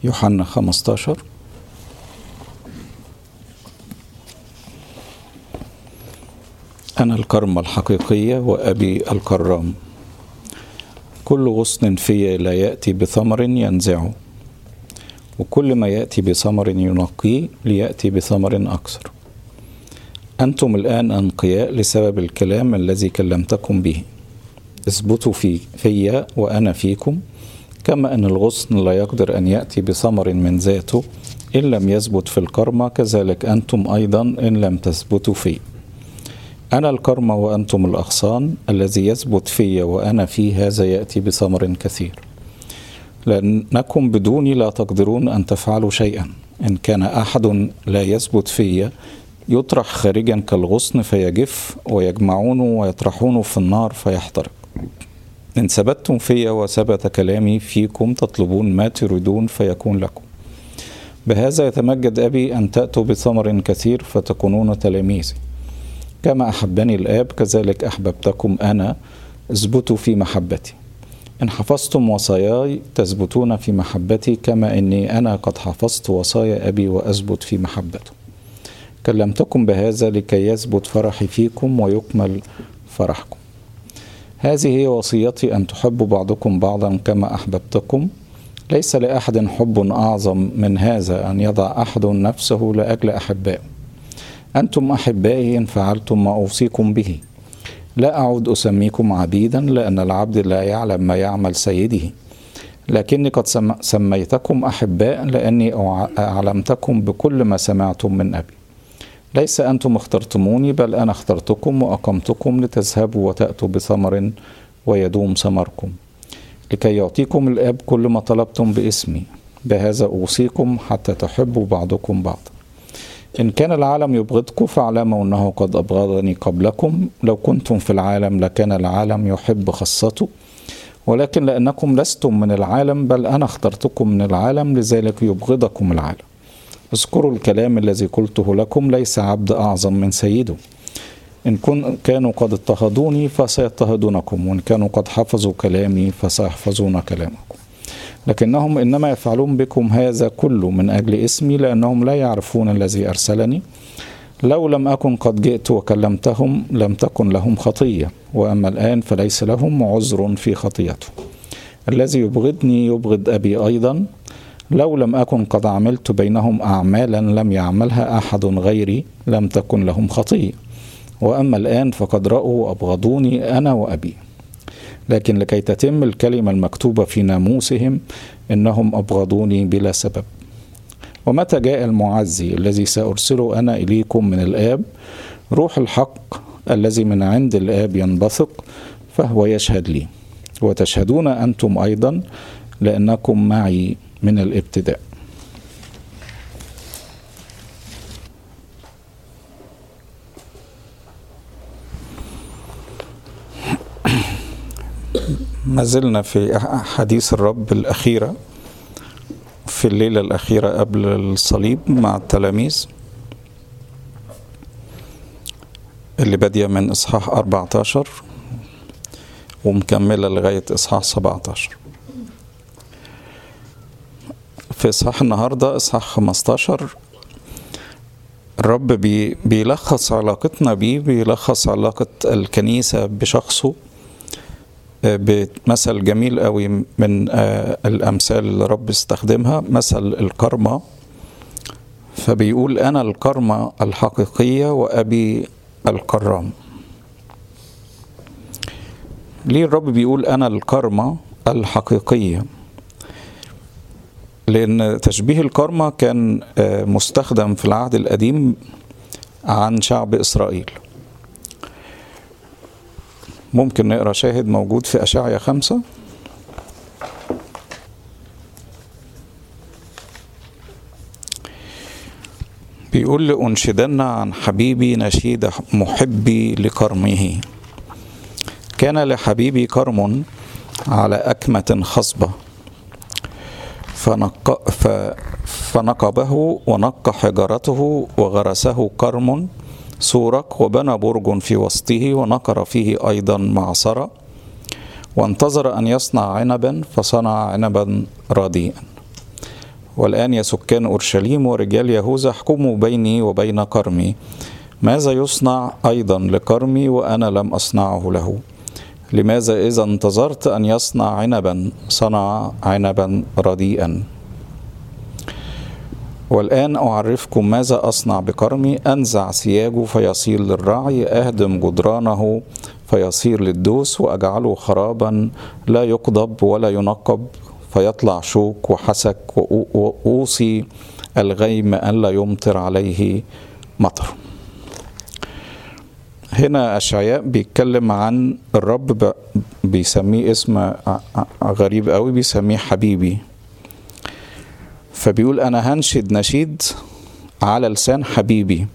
يوحنا 15 أنا الكرمة الحقيقية وأبي الكرام كل غصن في لا يأتي بثمر ينزعه وكل ما يأتي بثمر ينقيه ليأتي بثمر أكثر أنتم الآن أنقياء لسبب الكلام الذي كلمتكم به اثبتوا في في وأنا فيكم كما أن الغصن لا يقدر أن يأتي بثمر من ذاته إن لم يثبت في الكرمة كذلك أنتم أيضا إن لم تثبتوا فيه أنا الكرمة وأنتم الأغصان الذي يثبت في وأنا فيه هذا يأتي بثمر كثير لأنكم بدوني لا تقدرون أن تفعلوا شيئا إن كان أحد لا يثبت في يطرح خارجا كالغصن فيجف ويجمعونه ويطرحونه في النار فيحترق إن ثبتتم في وثبت كلامي فيكم تطلبون ما تريدون فيكون لكم بهذا يتمجد أبي أن تأتوا بثمر كثير فتكونون تلاميذي كما أحبني الآب كذلك أحببتكم أنا اثبتوا في محبتي إن حفظتم وصاياي تثبتون في محبتي كما إني أنا قد حفظت وصايا أبي وأثبت في محبته كلمتكم بهذا لكي يثبت فرحي فيكم ويكمل فرحكم هذه هي وصيتي أن تحبوا بعضكم بعضا كما أحببتكم ليس لأحد حب أعظم من هذا أن يضع أحد نفسه لأجل أحبائه أنتم أحبائي إن فعلتم ما أوصيكم به لا أعود أسميكم عبيدا لأن العبد لا يعلم ما يعمل سيده لكني قد سميتكم أحباء لأني أعلمتكم بكل ما سمعتم من أبي ليس أنتم اخترتموني بل أنا اخترتكم وأقمتكم لتذهبوا وتأتوا بثمر ويدوم ثمركم لكي يعطيكم الآب كل ما طلبتم باسمي بهذا أوصيكم حتى تحبوا بعضكم بعضا إن كان العالم يبغضكم فاعلموا أنه قد أبغضني قبلكم لو كنتم في العالم لكان العالم يحب خاصته ولكن لأنكم لستم من العالم بل أنا اخترتكم من العالم لذلك يبغضكم العالم اذكروا الكلام الذي قلته لكم ليس عبد أعظم من سيده إن كن كانوا قد اضطهدوني فسيضطهدونكم وإن كانوا قد حفظوا كلامي فسيحفظون كلامكم لكنهم إنما يفعلون بكم هذا كله من أجل اسمي لأنهم لا يعرفون الذي أرسلني لو لم أكن قد جئت وكلمتهم لم تكن لهم خطية وأما الآن فليس لهم عذر في خطيته الذي يبغضني يبغض أبي أيضا لو لم أكن قد عملت بينهم أعمالا لم يعملها أحد غيري لم تكن لهم خطية وأما الآن فقد رأوا أبغضوني أنا وأبي لكن لكي تتم الكلمة المكتوبة في ناموسهم إنهم أبغضوني بلا سبب ومتى جاء المعزي الذي سأرسله أنا إليكم من الآب روح الحق الذي من عند الآب ينبثق فهو يشهد لي وتشهدون أنتم أيضا لأنكم معي من الابتداء ما زلنا في حديث الرب الأخيرة في الليلة الأخيرة قبل الصليب مع التلاميذ اللي بادية من إصحاح 14 ومكملة لغاية إصحاح 17 في إصحاح النهاردة إصحاح 15 الرب بي بيلخص علاقتنا بيه بيلخص علاقة الكنيسة بشخصه بمثل جميل قوي من الأمثال اللي الرب استخدمها مثل الكرمة فبيقول أنا الكرمة الحقيقية وأبي الكرام ليه الرب بيقول أنا الكرمة الحقيقية لأن تشبيه الكرمة كان مستخدم في العهد القديم عن شعب إسرائيل ممكن نقرا شاهد موجود في أشعيا خمسة بيقول لأنشدن عن حبيبي نشيد محبي لكرمه كان لحبيبي كرم على أكمة خصبة فنق ف فنقبه ونق حجرته وغرسه كرم سورك وبنى برج في وسطه ونقر فيه أيضا معصرة وانتظر أن يصنع عنبا فصنع عنبا رديئا والآن يا سكان أورشليم ورجال يهوذا احكموا بيني وبين كرمي ماذا يصنع أيضا لكرمي وأنا لم أصنعه له لماذا إذا انتظرت أن يصنع عنبا صنع عنبا رديئا والآن أعرفكم ماذا أصنع بكرمي أنزع سياجه فيصير للرعي أهدم جدرانه فيصير للدوس وأجعله خرابا لا يقضب ولا ينقب فيطلع شوك وحسك وأوصي الغيم ألا يمطر عليه مطر هنا أشعياء بيتكلم عن الرب بيسميه اسم غريب قوي بيسميه حبيبي فبيقول أنا هنشد نشيد على لسان حبيبي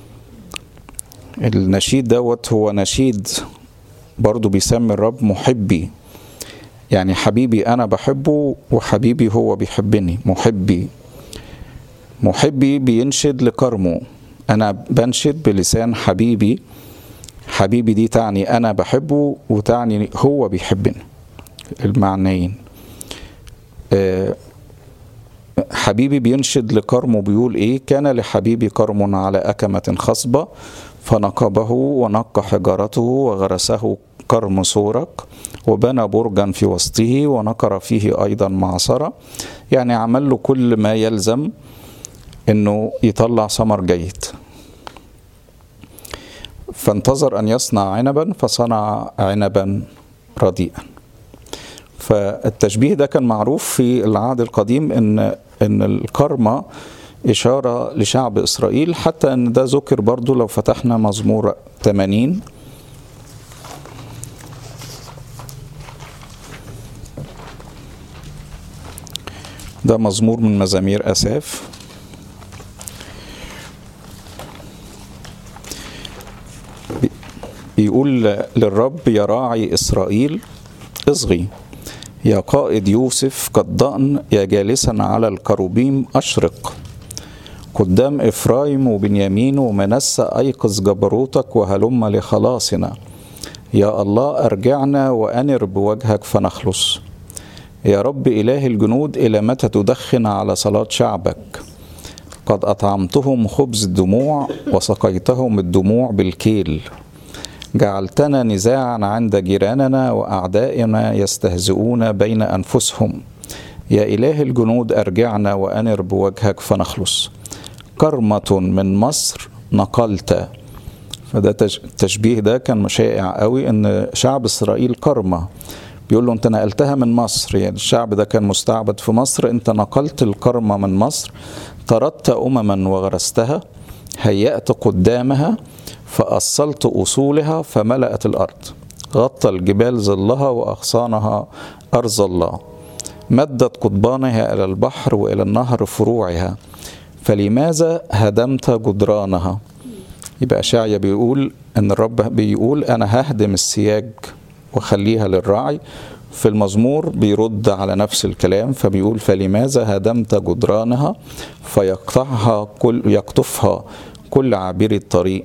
النشيد دوت هو نشيد برضو بيسمي الرب محبي يعني حبيبي أنا بحبه وحبيبي هو بيحبني محبي محبي بينشد لكرمه أنا بنشد بلسان حبيبي حبيبي دي تعني أنا بحبه وتعني هو بيحبني المعنيين أه حبيبي بينشد لكرمه بيقول ايه كان لحبيبي كرم على أكمة خصبة فنقبه ونق حجارته وغرسه كرم سورك وبنى برجا في وسطه ونكر فيه أيضا معصرة يعني عمل له كل ما يلزم انه يطلع ثمر جيد فانتظر ان يصنع عنبا فصنع عنبا رديئا فالتشبيه ده كان معروف في العهد القديم ان ان الكرمة إشارة لشعب إسرائيل حتى أن ده ذكر برضو لو فتحنا مزمور 80 ده مزمور من مزامير أساف بيقول للرب يا راعي إسرائيل اصغي يا قائد يوسف كالضأن يا جالسا على الكروبيم أشرق قدام إفرايم وبنيامين ومنسى أيقظ جبروتك وهلم لخلاصنا يا الله أرجعنا وأنر بوجهك فنخلص يا رب إله الجنود إلى متى تدخن على صلاة شعبك قد أطعمتهم خبز الدموع وسقيتهم الدموع بالكيل جعلتنا نزاعا عند جيراننا واعدائنا يستهزئون بين انفسهم يا اله الجنود ارجعنا وانر بوجهك فنخلص كرمه من مصر نقلت فده التشبيه ده كان شائع قوي ان شعب اسرائيل كرمه بيقول له انت نقلتها من مصر يعني الشعب ده كان مستعبد في مصر انت نقلت الكرمه من مصر طردت امما وغرستها هيأت قدامها فأصلت أصولها فملأت الأرض غطى الجبال ظلها وأغصانها أرض الله مدت قضبانها إلى البحر وإلى النهر فروعها فلماذا هدمت جدرانها يبقى شاعية بيقول أن الرب بيقول أنا ههدم السياج وخليها للراعي في المزمور بيرد على نفس الكلام فبيقول فلماذا هدمت جدرانها فيقطعها كل يقطفها كل عابر الطريق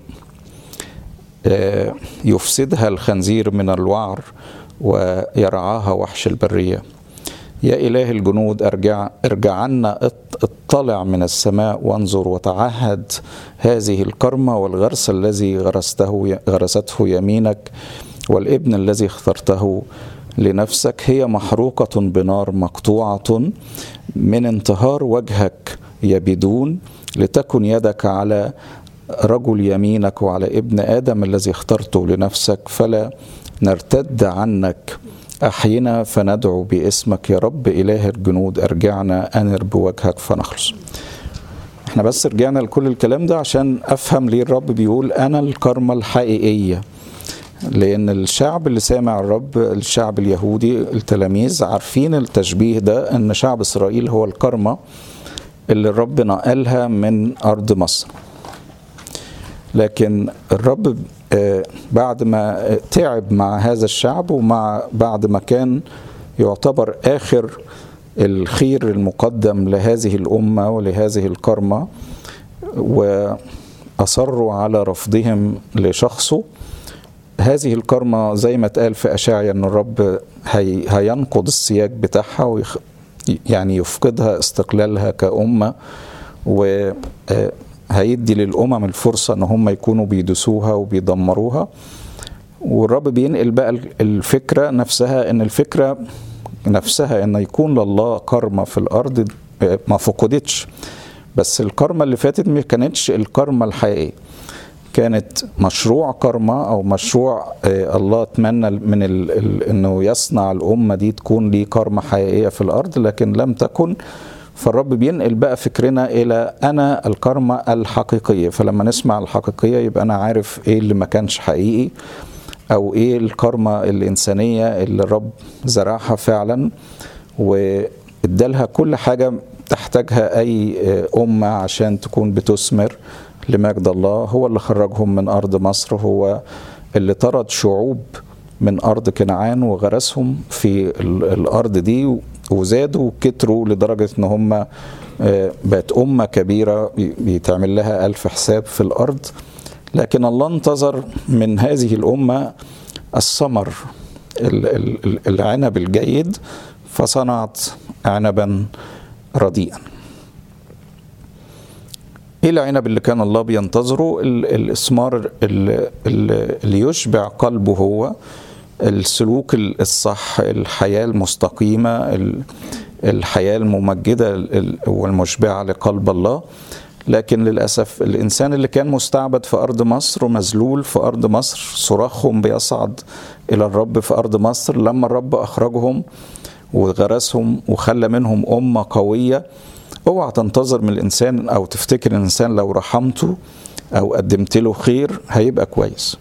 يفسدها الخنزير من الوعر ويرعاها وحش البرية يا إله الجنود أرجع ارجعنا اطلع من السماء وانظر وتعهد هذه الكرمة والغرس الذي غرسته غرسته يمينك والابن الذي اخترته لنفسك هي محروقة بنار مقطوعة من انتهار وجهك يبدون لتكن يدك على رجل يمينك وعلى ابن ادم الذي اخترته لنفسك فلا نرتد عنك احينا فندعو باسمك يا رب اله الجنود ارجعنا انر بوجهك فنخلص احنا بس رجعنا لكل الكلام ده عشان افهم ليه الرب بيقول انا الكرمة الحقيقية لان الشعب اللي سامع الرب الشعب اليهودي التلاميذ عارفين التشبيه ده ان شعب اسرائيل هو الكرمة اللي الرب نقلها من ارض مصر لكن الرب بعد ما تعب مع هذا الشعب ومع بعد ما كان يعتبر اخر الخير المقدم لهذه الامه ولهذه الكرمه واصروا على رفضهم لشخصه هذه الكرمه زي ما اتقال في اشعيا ان الرب هي هينقض السياج بتاعها يعني يفقدها استقلالها كأمة وهيدي للأمم الفرصة ان هم يكونوا بيدسوها وبيدمروها والرب بينقل بقى الفكرة نفسها ان الفكرة نفسها ان يكون لله كرمة في الارض ما فقدتش بس الكرمة اللي فاتت ما كانتش الكرمة الحقيقية كانت مشروع كرمة او مشروع الله اتمنى من ال ال انه يصنع الامة دي تكون ليه كرمة حقيقية في الارض لكن لم تكن فالرب بينقل بقى فكرنا الى انا الكرمة الحقيقية فلما نسمع الحقيقية يبقى انا عارف ايه اللي ما كانش حقيقي او ايه الكرمة الانسانية اللي الرب زرعها فعلا وادالها كل حاجة تحتاجها اي امة عشان تكون بتثمر لمجد الله هو اللي خرجهم من ارض مصر هو اللي طرد شعوب من ارض كنعان وغرسهم في الارض دي وزادوا وكتروا لدرجة ان هم بقت امة كبيرة بيتعمل لها الف حساب في الارض لكن الله انتظر من هذه الامة الثمر العنب الجيد فصنعت عنبا رديئا ايه العنب اللي كان الله بينتظره الاسمار اللي يشبع قلبه هو السلوك الصح الحياة المستقيمة الحياة الممجدة والمشبعة لقلب الله لكن للأسف الإنسان اللي كان مستعبد في أرض مصر ومذلول في أرض مصر صراخهم بيصعد إلى الرب في أرض مصر لما الرب أخرجهم وغرسهم وخلى منهم أمة قوية اوعى تنتظر من الإنسان أو تفتكر الإنسان لو رحمته أو قدمت له خير هيبقى كويس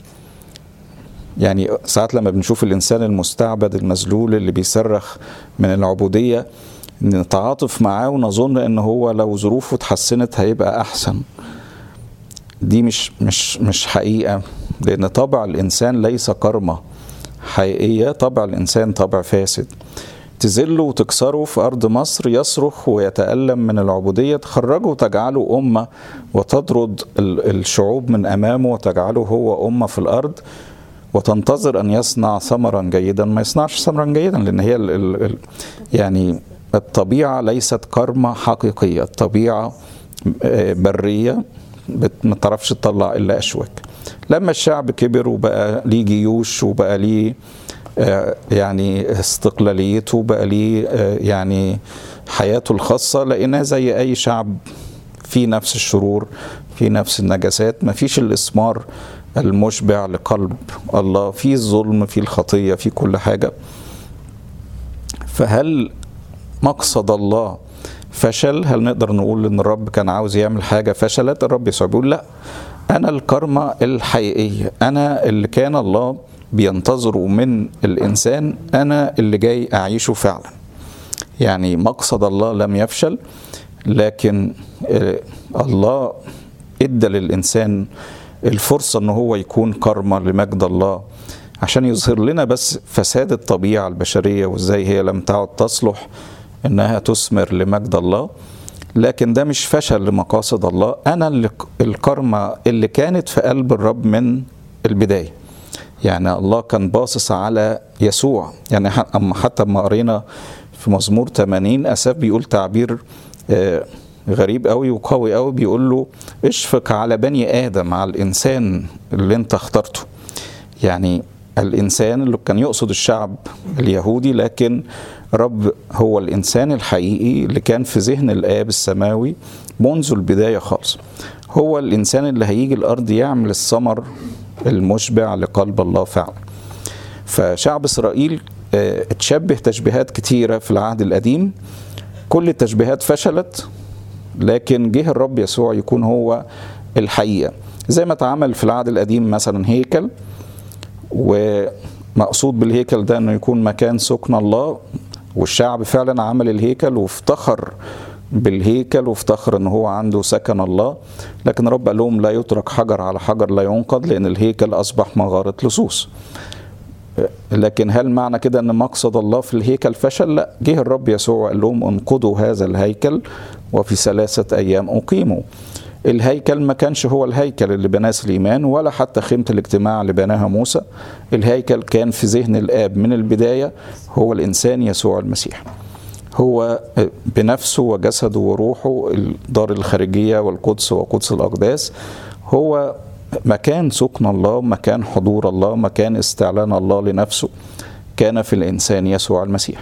يعني ساعات لما بنشوف الإنسان المستعبد المذلول اللي بيصرخ من العبودية نتعاطف معاه ونظن ان هو لو ظروفه اتحسنت هيبقى احسن دي مش مش مش حقيقه لان طبع الانسان ليس كرمه حقيقيه طبع الانسان طبع فاسد تذله وتكسره في ارض مصر يصرخ ويتالم من العبوديه تخرجه وتجعله امه وتطرد الشعوب من امامه وتجعله هو امه في الارض وتنتظر ان يصنع ثمرا جيدا ما يصنعش ثمرا جيدا لان هي ال ال يعني الطبيعة ليست كرمة حقيقية الطبيعة برية ما تعرفش تطلع إلا أشواك لما الشعب كبر وبقى ليه جيوش وبقى ليه يعني استقلاليته بقى ليه يعني حياته الخاصة لقيناه زي أي شعب في نفس الشرور في نفس النجاسات ما فيش الإسمار المشبع لقلب الله في الظلم في الخطية في كل حاجة فهل مقصد الله فشل هل نقدر نقول ان الرب كان عاوز يعمل حاجه فشلت الرب يسوع بيقول لا انا الكرمه الحقيقيه انا اللي كان الله بينتظره من الانسان انا اللي جاي اعيشه فعلا يعني مقصد الله لم يفشل لكن الله ادى للانسان الفرصه ان هو يكون كرمه لمجد الله عشان يظهر لنا بس فساد الطبيعه البشريه وازاي هي لم تعد تصلح انها تثمر لمجد الله لكن ده مش فشل لمقاصد الله انا اللي الكرمه اللي كانت في قلب الرب من البدايه يعني الله كان باصص على يسوع يعني اما حتى ما قرينا في مزمور 80 اساف بيقول تعبير غريب قوي وقوي قوي بيقول له اشفق على بني ادم على الانسان اللي انت اخترته يعني الانسان اللي كان يقصد الشعب اليهودي لكن رب هو الانسان الحقيقي اللي كان في ذهن الاب السماوي منذ البدايه خالص هو الانسان اللي هيجي الارض يعمل الثمر المشبع لقلب الله فعلا فشعب اسرائيل اتشبه تشبيهات كتيره في العهد القديم كل التشبيهات فشلت لكن جه الرب يسوع يكون هو الحقيقه زي ما اتعمل في العهد القديم مثلا هيكل ومقصود بالهيكل ده انه يكون مكان سكن الله والشعب فعلا عمل الهيكل وافتخر بالهيكل وافتخر ان هو عنده سكن الله لكن رب قال لهم لا يترك حجر على حجر لا ينقض لان الهيكل اصبح مغاره لصوص لكن هل معنى كده ان مقصد الله في الهيكل فشل لا جه الرب يسوع قال لهم انقضوا هذا الهيكل وفي ثلاثه ايام اقيموا الهيكل ما كانش هو الهيكل اللي بناه سليمان ولا حتى خيمة الاجتماع اللي بناها موسى الهيكل كان في ذهن الآب من البداية هو الإنسان يسوع المسيح هو بنفسه وجسده وروحه الدار الخارجية والقدس وقدس الأقداس هو مكان سكن الله مكان حضور الله مكان استعلان الله لنفسه كان في الإنسان يسوع المسيح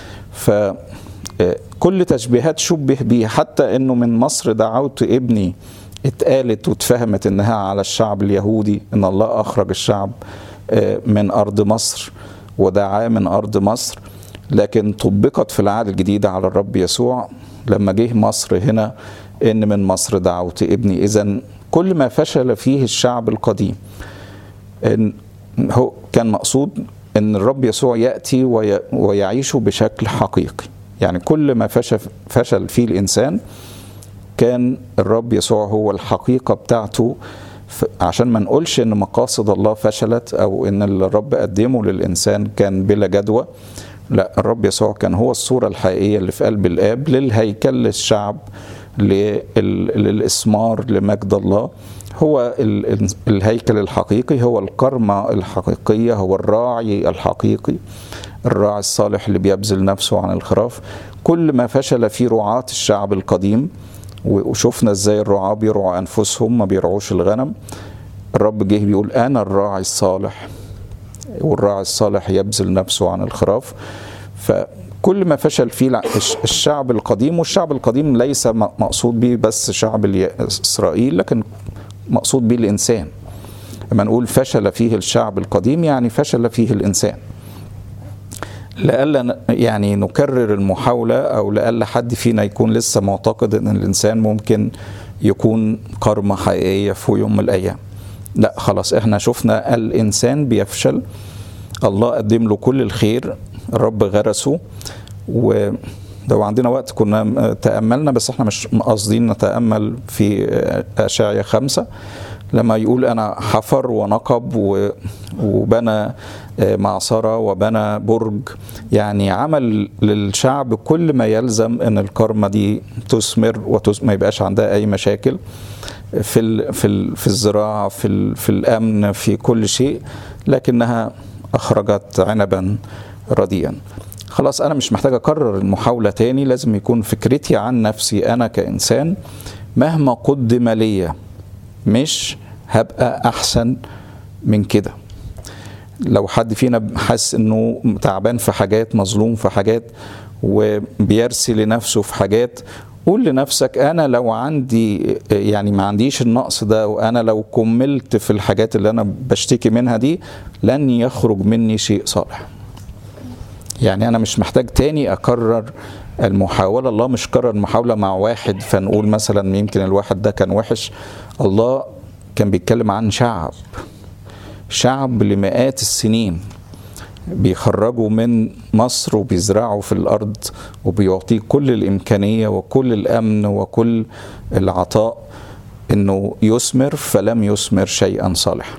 فكل تشبيهات شبه به حتى أنه من مصر دعوت ابني اتقالت واتفهمت انها على الشعب اليهودي ان الله اخرج الشعب من ارض مصر ودعاه من ارض مصر لكن طبقت في العهد الجديد على الرب يسوع لما جه مصر هنا ان من مصر دعوت ابني اذا كل ما فشل فيه الشعب القديم إن هو كان مقصود ان الرب يسوع ياتي ويعيش بشكل حقيقي يعني كل ما فشل فشل فيه الانسان كان الرب يسوع هو الحقيقه بتاعته عشان ما نقولش ان مقاصد الله فشلت او ان الرب قدمه للانسان كان بلا جدوى لا الرب يسوع كان هو الصوره الحقيقيه اللي في قلب الاب للهيكل للشعب للاسمار لمجد الله هو الهيكل الحقيقي هو الكرمة الحقيقية هو الراعي الحقيقي الراعي الصالح اللي بيبذل نفسه عن الخراف كل ما فشل في رعاة الشعب القديم وشفنا ازاي الرعاة بيرعوا انفسهم ما بيرعوش الغنم الرب جه بيقول انا الراعي الصالح والراعي الصالح يبذل نفسه عن الخراف فكل ما فشل فيه الشعب القديم والشعب القديم ليس مقصود به بس شعب اسرائيل لكن مقصود به الانسان لما نقول فشل فيه الشعب القديم يعني فشل فيه الانسان لألا يعني نكرر المحاولة أو لألا حد فينا يكون لسه معتقد أن الإنسان ممكن يكون كرمة حقيقية في يوم من الأيام لا خلاص احنا شفنا الإنسان بيفشل الله قدم له كل الخير الرب غرسه و لو عندنا وقت كنا تأملنا بس احنا مش قاصدين نتأمل في أشعية خمسة لما يقول أنا حفر ونقب وبنى معصرة وبنى برج يعني عمل للشعب كل ما يلزم أن الكرمة دي تثمر وما يبقاش عندها أي مشاكل في ال في ال في الزراعة في ال في الأمن في كل شيء لكنها أخرجت عنبا رديا خلاص انا مش محتاج اكرر المحاوله تاني لازم يكون فكرتي عن نفسي انا كانسان مهما قدم ليا مش هبقى احسن من كده لو حد فينا حاسس انه تعبان في حاجات مظلوم في حاجات وبيرسي لنفسه في حاجات قول لنفسك انا لو عندي يعني ما عنديش النقص ده وانا لو كملت في الحاجات اللي انا بشتكي منها دي لن يخرج مني شيء صالح يعني انا مش محتاج تاني اكرر المحاولة الله مش كرر المحاولة مع واحد فنقول مثلا يمكن الواحد ده كان وحش الله كان بيتكلم عن شعب شعب لمئات السنين بيخرجوا من مصر وبيزرعوا في الأرض وبيعطيه كل الإمكانية وكل الأمن وكل العطاء إنه يثمر فلم يثمر شيئا صالحا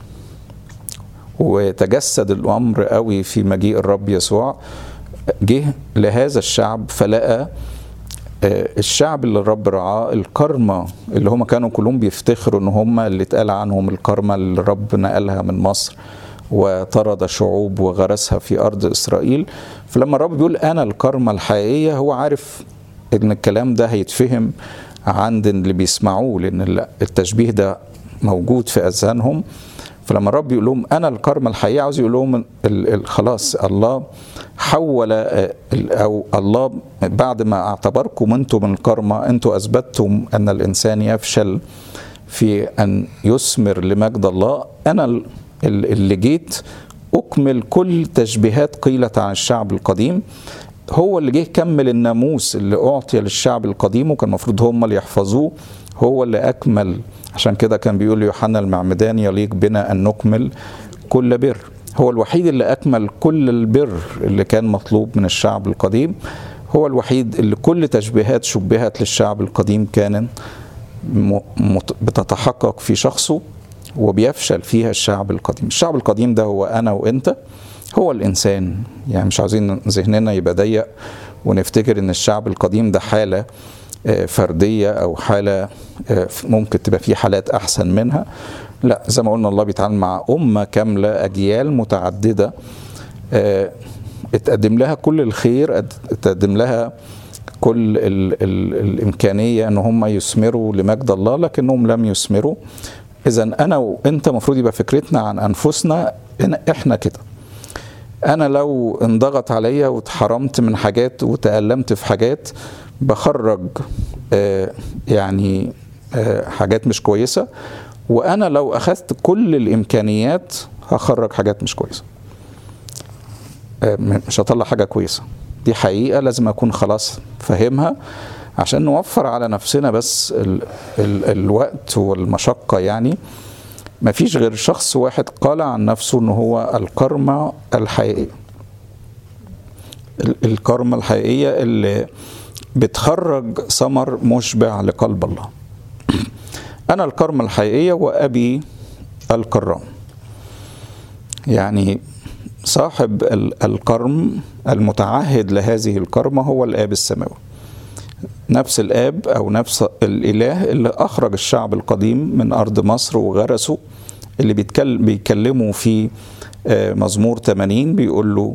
وتجسد الأمر قوي في مجيء الرب يسوع جه لهذا الشعب فلقى الشعب اللي الرب رعاه الكرمة اللي هم كانوا كلهم بيفتخروا ان هم اللي اتقال عنهم الكرمة اللي الرب نقلها من مصر وطرد شعوب وغرسها في ارض اسرائيل فلما الرب بيقول انا الكرمة الحقيقية هو عارف ان الكلام ده هيتفهم عند اللي بيسمعوه لان التشبيه ده موجود في اذهانهم فلما الرب يقول لهم انا الكرمة الحقيقية عاوز يقول لهم خلاص الله حول او الله بعد ما اعتبركم انتم من الكرمة انتم اثبتتم ان الانسان يفشل في ان يثمر لمجد الله انا اللي جيت اكمل كل تشبيهات قيلت عن الشعب القديم هو اللي جه كمل الناموس اللي اعطي للشعب القديم وكان المفروض هم اللي يحفظوه هو اللي اكمل عشان كده كان بيقول يوحنا المعمدان يليق بنا ان نكمل كل بر هو الوحيد اللي اكمل كل البر اللي كان مطلوب من الشعب القديم هو الوحيد اللي كل تشبيهات شبهت للشعب القديم كانت بتتحقق في شخصه وبيفشل فيها الشعب القديم الشعب القديم ده هو انا وانت هو الانسان يعني مش عاوزين ذهننا يبقى ضيق ونفتكر ان الشعب القديم ده حاله فرديه او حاله ممكن تبقى في حالات احسن منها لا زي ما قلنا الله بيتعامل مع امه كامله اجيال متعدده اتقدم لها كل الخير اتقدم لها كل ال ال الامكانيه ان هم يثمروا لمجد الله لكنهم لم يثمروا اذا انا وانت المفروض يبقى فكرتنا عن انفسنا إن احنا كده انا لو انضغط عليا واتحرمت من حاجات وتألمت في حاجات بخرج آه يعني آه حاجات مش كويسه وانا لو اخذت كل الامكانيات هخرج حاجات مش كويسه آه مش هطلع حاجه كويسه دي حقيقه لازم اكون خلاص فاهمها عشان نوفر على نفسنا بس ال ال الوقت والمشقه يعني ما فيش غير شخص واحد قال عن نفسه ان هو الكرمة الحقيقية الكرمة الحقيقية اللي بتخرج ثمر مشبع لقلب الله أنا الكرمة الحقيقية وأبي الكرام يعني صاحب الكرم المتعهد لهذه الكرمة هو الآب السماوي نفس الآب أو نفس الإله اللي أخرج الشعب القديم من أرض مصر وغرسه اللي بيتكلم بيكلموا في مزمور 80 بيقول له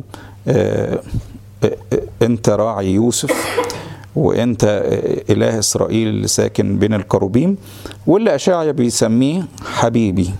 أنت راعي يوسف وأنت إله إسرائيل اللي ساكن بين الكروبيم واللي أشعيا بيسميه حبيبي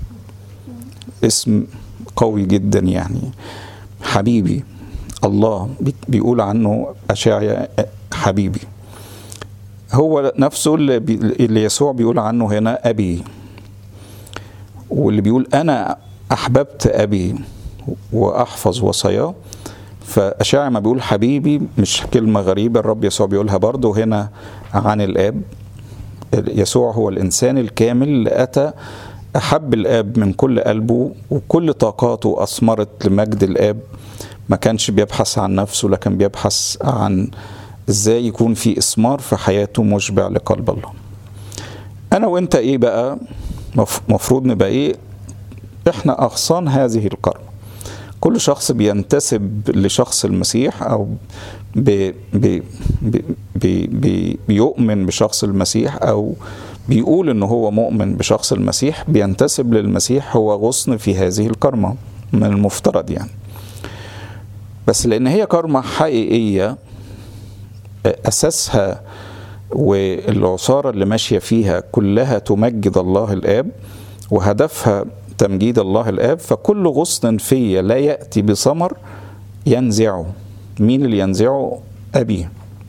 اسم قوي جدا يعني حبيبي الله بيقول عنه أشعيا حبيبي هو نفسه اللي, بي اللي يسوع بيقول عنه هنا أبي واللي بيقول أنا أحببت أبي وأحفظ وصاياه فأشاعي ما بيقول حبيبي مش كلمة غريبة الرب يسوع بيقولها برضه هنا عن الآب يسوع هو الإنسان الكامل اللي أتى أحب الآب من كل قلبه وكل طاقاته أثمرت لمجد الآب ما كانش بيبحث عن نفسه لكن بيبحث عن ازاي يكون في اثمار في حياته مشبع لقلب الله انا وانت ايه بقى مفروض نبقى ايه احنا اغصان هذه القرن كل شخص بينتسب لشخص المسيح او بي بي بي بي بيؤمن بشخص المسيح او بيقول ان هو مؤمن بشخص المسيح بينتسب للمسيح هو غصن في هذه الكرمه من المفترض يعني بس لان هي كرمه حقيقيه اساسها والعصاره اللي ماشيه فيها كلها تمجد الله الاب وهدفها تمجيد الله الاب فكل غصن فيا لا ياتي بثمر ينزعه مين اللي ينزعه ابيه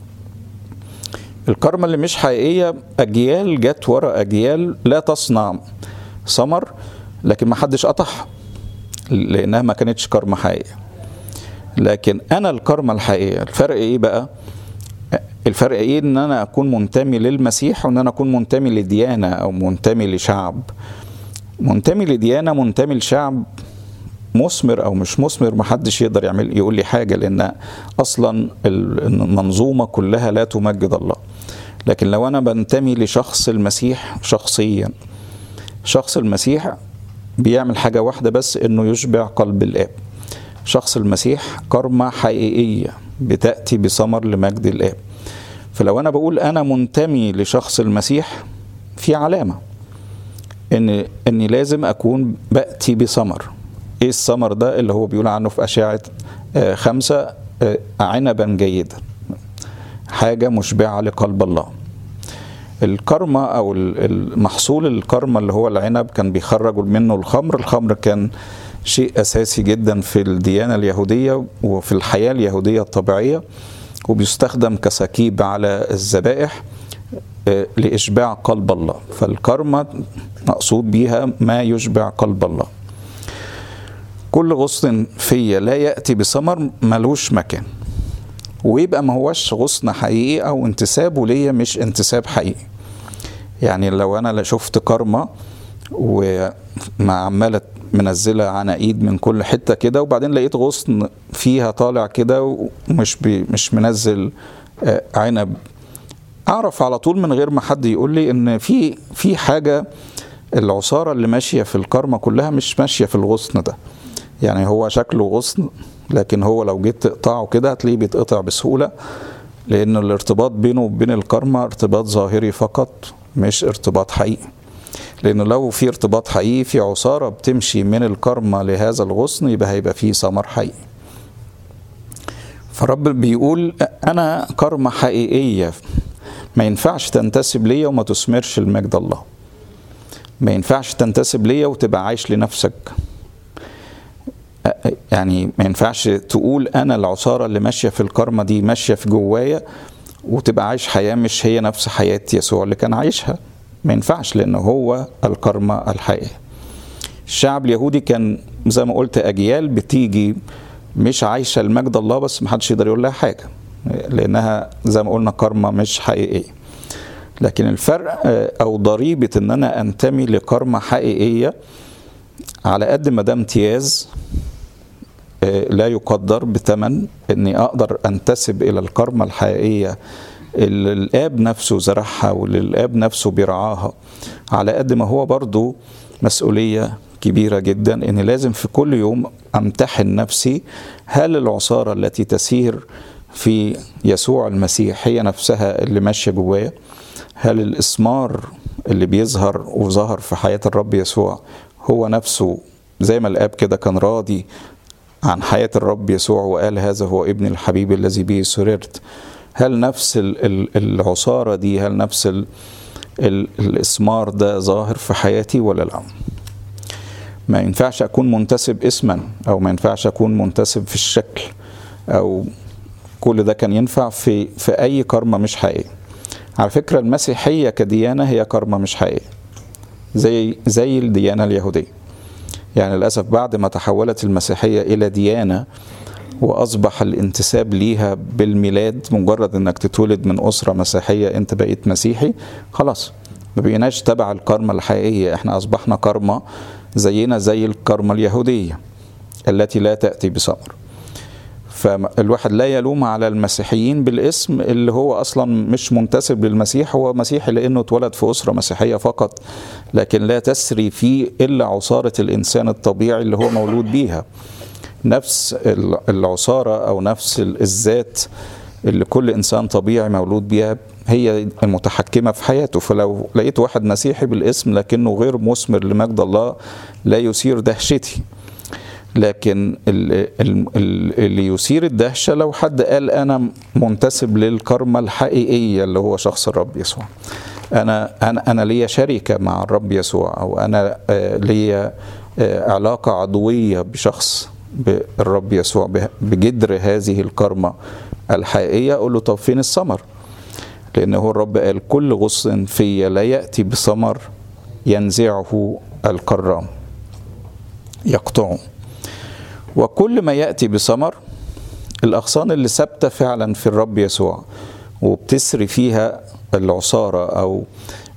الكرمة اللي مش حقيقية أجيال جت ورا أجيال لا تصنع ثمر لكن ما حدش قطعها لأنها ما كانتش كرمة حقيقية لكن أنا الكرمة الحقيقية الفرق إيه بقى؟ الفرق ايه ان انا اكون منتمي للمسيح وان انا اكون منتمي لديانه او منتمي لشعب منتمي لديانه منتمي لشعب مثمر او مش مثمر محدش يقدر يعمل يقول لي حاجه لان اصلا المنظومه كلها لا تمجد الله لكن لو انا بنتمي لشخص المسيح شخصيا شخص المسيح بيعمل حاجه واحده بس انه يشبع قلب الاب شخص المسيح كرمه حقيقيه بتاتي بثمر لمجد الاب فلو انا بقول انا منتمي لشخص المسيح في علامه ان اني لازم اكون باتي بثمر ايه الثمر ده اللي هو بيقول عنه في اشعه آه خمسه آه عنبا جيدا حاجه مشبعه لقلب الله الكرمة أو المحصول الكرمة اللي هو العنب كان بيخرجوا منه الخمر الخمر كان شيء أساسي جدا في الديانة اليهودية وفي الحياة اليهودية الطبيعية وبيستخدم كسكيب على الذبائح لإشباع قلب الله فالكرمة مقصود بيها ما يشبع قلب الله كل غصن فيا لا يأتي بثمر ملوش مكان ويبقى ما هوش غصن حقيقي او انتسابه ليا مش انتساب حقيقي يعني لو انا شفت كرمة ومع عمالة منزلة عناقيد من كل حتة كده وبعدين لقيت غصن فيها طالع كده ومش بي مش منزل عنب اعرف على طول من غير ما حد يقول لي ان في في حاجة العصارة اللي ماشية في الكرمة كلها مش ماشية في الغصن ده يعني هو شكله غصن لكن هو لو جيت تقطعه كده هتلاقيه بيتقطع بسهولة لأن الارتباط بينه وبين الكرمة ارتباط ظاهري فقط مش ارتباط حقيقي لأنه لو في ارتباط حقيقي في عصارة بتمشي من الكرمة لهذا الغصن يبقى هيبقى فيه ثمر حقيقي فرب بيقول انا كرمة حقيقية ما ينفعش تنتسب ليا وما تثمرش المجد الله ما ينفعش تنتسب ليا وتبقى عايش لنفسك يعني ما ينفعش تقول انا العصاره اللي ماشيه في الكرمه دي ماشيه في جوايا وتبقى عايش حياه مش هي نفس حياه يسوع اللي كان عايشها ما ينفعش لانه هو الكرمه الحقيقيه الشعب اليهودي كان زي ما قلت اجيال بتيجي مش عايشه المجد الله بس محدش يقدر يقول لها حاجه لانها زي ما قلنا كرمه مش حقيقيه لكن الفرق او ضريبه ان انا انتمي لكرمه حقيقيه على قد ما ده امتياز لا يقدر بثمن اني اقدر انتسب الى الكرمه الحقيقيه اللي الاب نفسه زرعها واللي الاب نفسه بيرعاها على قد ما هو برضو مسؤوليه كبيره جدا ان لازم في كل يوم امتحن نفسي هل العصاره التي تسير في يسوع المسيح هي نفسها اللي ماشيه جوايا هل الاسمار اللي بيظهر وظهر في حياه الرب يسوع هو نفسه زي ما الاب كده كان راضي عن حياه الرب يسوع وقال هذا هو ابن الحبيب الذي به سررت هل نفس العصاره دي هل نفس الاسمار ده ظاهر في حياتي ولا لا ما ينفعش اكون منتسب اسما او ما ينفعش اكون منتسب في الشكل او كل ده كان ينفع في في اي كرمه مش حقيقيه على فكره المسيحيه كديانه هي كرمه مش حقيقيه زي زي الديانه اليهوديه يعني للاسف بعد ما تحولت المسيحيه الى ديانه واصبح الانتساب ليها بالميلاد مجرد انك تتولد من اسره مسيحيه انت بقيت مسيحي خلاص ما بقيناش تبع الكرمه الحقيقيه احنا اصبحنا كرمه زينا زي الكرمه اليهوديه التي لا تاتي بثمر فالواحد لا يلوم على المسيحيين بالاسم اللي هو اصلا مش منتسب للمسيح هو مسيحي لانه اتولد في اسره مسيحيه فقط لكن لا تسري فيه الا عصاره الانسان الطبيعي اللي هو مولود بيها نفس العصاره او نفس الذات اللي كل انسان طبيعي مولود بيها هي المتحكمه في حياته فلو لقيت واحد مسيحي بالاسم لكنه غير مثمر لمجد الله لا يثير دهشتي لكن اللي يثير الدهشه لو حد قال انا منتسب للكرمه الحقيقيه اللي هو شخص الرب يسوع انا انا انا ليا شركه مع الرب يسوع او انا ليا علاقه عضويه بشخص بالرب يسوع بجدر هذه الكرمه الحقيقيه اقول له طب فين الثمر لان هو الرب قال كل غصن في لا ياتي بثمر ينزعه الكرام يقطعه وكل ما ياتي بثمر الاغصان اللي ثابته فعلا في الرب يسوع وبتسري فيها العصاره او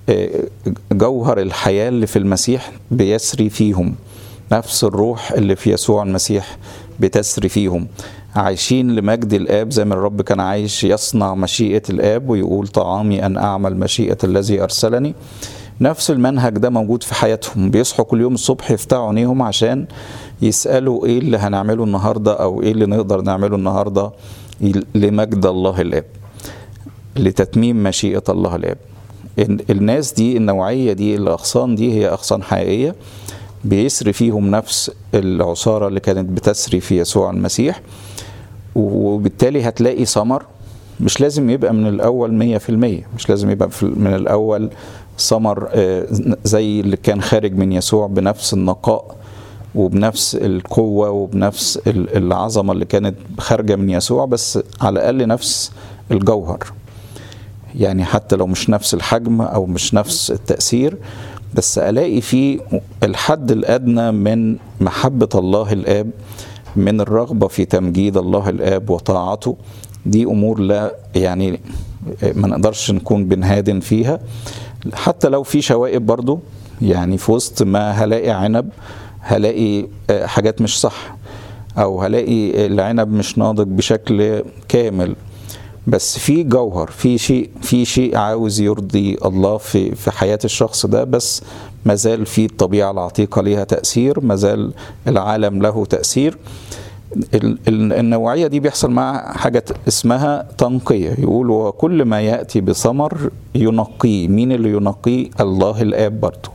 جوهر الحياه اللي في المسيح بيسري فيهم نفس الروح اللي في يسوع المسيح بتسري فيهم عايشين لمجد الاب زي ما الرب كان عايش يصنع مشيئه الاب ويقول طعامي ان اعمل مشيئه الذي ارسلني نفس المنهج ده موجود في حياتهم بيصحوا كل يوم الصبح يفتحوا عينيهم عشان يسالوا ايه اللي هنعمله النهارده او ايه اللي نقدر نعمله النهارده لمجد الله الاب لتتميم مشيئه الله الاب الناس دي النوعيه دي الاغصان دي هي اغصان حقيقيه بيسري فيهم نفس العصاره اللي كانت بتسري في يسوع المسيح وبالتالي هتلاقي ثمر مش لازم يبقى من الاول مية في المية مش لازم يبقى من الاول ثمر زي اللي كان خارج من يسوع بنفس النقاء وبنفس القوة وبنفس العظمة اللي كانت خارجة من يسوع بس على الأقل نفس الجوهر يعني حتى لو مش نفس الحجم أو مش نفس التأثير بس ألاقي فيه الحد الأدنى من محبة الله الآب من الرغبة في تمجيد الله الآب وطاعته دي أمور لا يعني ما نقدرش نكون بنهادن فيها حتى لو في شوائب برضو يعني في وسط ما هلاقي عنب هلاقي حاجات مش صح او هلاقي العنب مش ناضج بشكل كامل بس في جوهر في شيء في شيء عاوز يرضي الله في في حياه الشخص ده بس ما زال في الطبيعه العتيقه ليها تاثير ما زال العالم له تاثير النوعيه دي بيحصل معها حاجه اسمها تنقيه يقول وكل ما ياتي بثمر ينقيه مين اللي ينقيه الله الاب برضه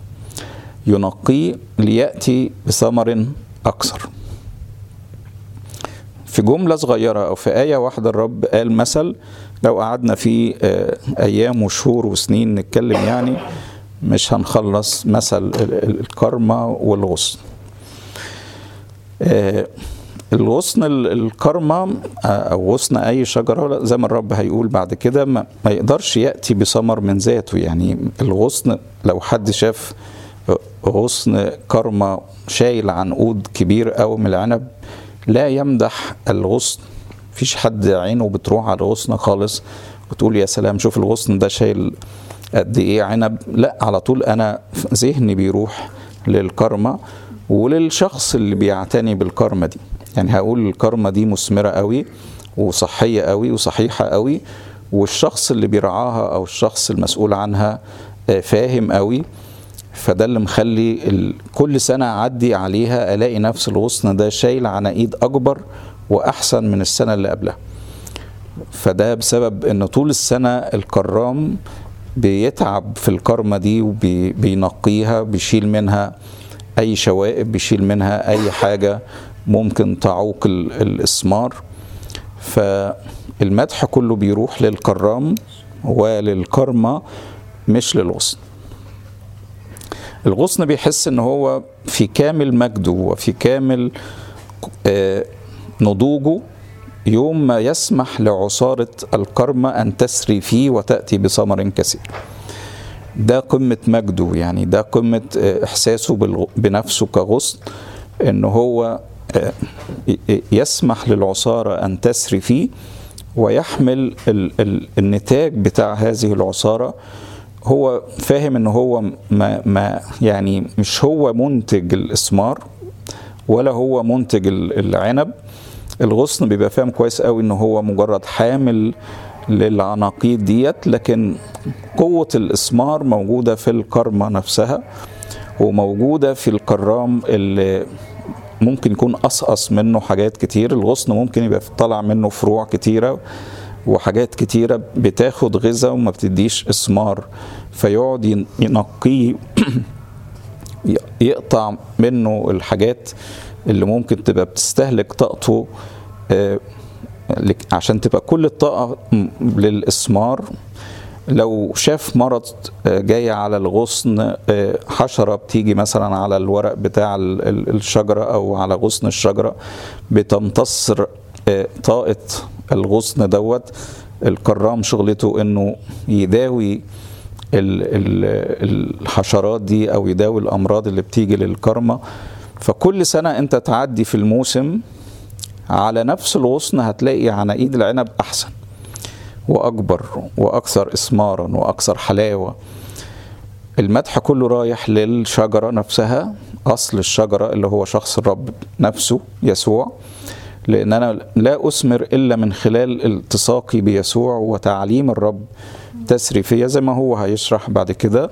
ينقيه لياتي بثمر اكثر في جملة صغيرة أو في آية واحدة الرب قال مثل لو قعدنا فيه آه، أيام وشهور وسنين نتكلم يعني مش هنخلص مثل ال- ال- الكرمة والغصن آه، الغصن ال- الكرمة آه، أو غصن أي شجرة زي ما الرب هيقول بعد كده ما ما يقدرش يأتي بثمر من ذاته يعني الغصن لو حد شاف غصن كرمة شايل عنقود كبير أوي من العنب لا يمدح الغصن مفيش حد عينه بتروح على الغصن خالص وتقول يا سلام شوف الغصن ده شايل قد ايه عنب لا على طول انا ذهني بيروح للكرمة وللشخص اللي بيعتني بالكرمة دي يعني هقول الكرمة دي مثمرة قوي وصحية قوي وصحيحة قوي والشخص اللي بيرعاها او الشخص المسؤول عنها آه، فاهم قوي فده اللي مخلي ال... كل سنة أعدي عليها ألاقي نفس الغصن ده شايل عناقيد أكبر وأحسن من السنة اللي قبلها فده بسبب ان طول السنة الكرام بيتعب في الكرمة دي وبينقيها بيشيل منها اي شوائب بيشيل منها اي حاجة ممكن تعوق ال- الاسمار فالمدح كله بيروح للكرام وللكرمة مش للغصن الغصن بيحس ان هو في كامل مجده وفي كامل آه، نضوجه يوم ما يسمح لعصارة الكرمة أن تسري فيه وتأتي بثمر كثير ده قمة مجده يعني ده قمة آه، إحساسه بالغ- بنفسه كغصن إن هو آه، ي- يسمح للعصارة أن تسري فيه ويحمل ال- ال- النتاج بتاع هذه العصارة هو فاهم ان هو ما, ما يعني مش هو منتج الاسمار ولا هو منتج ال- العنب الغصن بيبقى فاهم كويس قوي ان هو مجرد حامل للعناقيد ديت لكن قوة الاسمار موجودة في الكرمة نفسها وموجودة في الكرام اللي ممكن يكون قصقص منه حاجات كتير الغصن ممكن يبقى طالع منه فروع كتيرة وحاجات كتيرة بتاخد غذاء وما بتديش اسمار فيقعد ين- ينقيه يقطع منه الحاجات اللي ممكن تبقى بتستهلك طاقته آه، لك- عشان تبقى كل الطاقة م- للإسمار لو شاف مرض آه، جاي على الغصن آه، حشرة بتيجي مثلا على الورق بتاع ال- ال- الشجرة أو على غصن الشجرة بتمتص آه، طاقة الغصن دوت الكرام شغلته انه يداوي ال- ال- الحشرات دي او يداوي الامراض اللي بتيجي للكرمة فكل سنة انت تعدي في الموسم على نفس الغصن هتلاقي عناقيد العنب احسن واكبر واكثر اثمارا واكثر حلاوه المدح كله رايح للشجره نفسها اصل الشجره اللي هو شخص الرب نفسه يسوع لان انا لا اثمر الا من خلال التصاقي بيسوع وتعليم الرب تسري فيا زي ما هو هيشرح بعد كده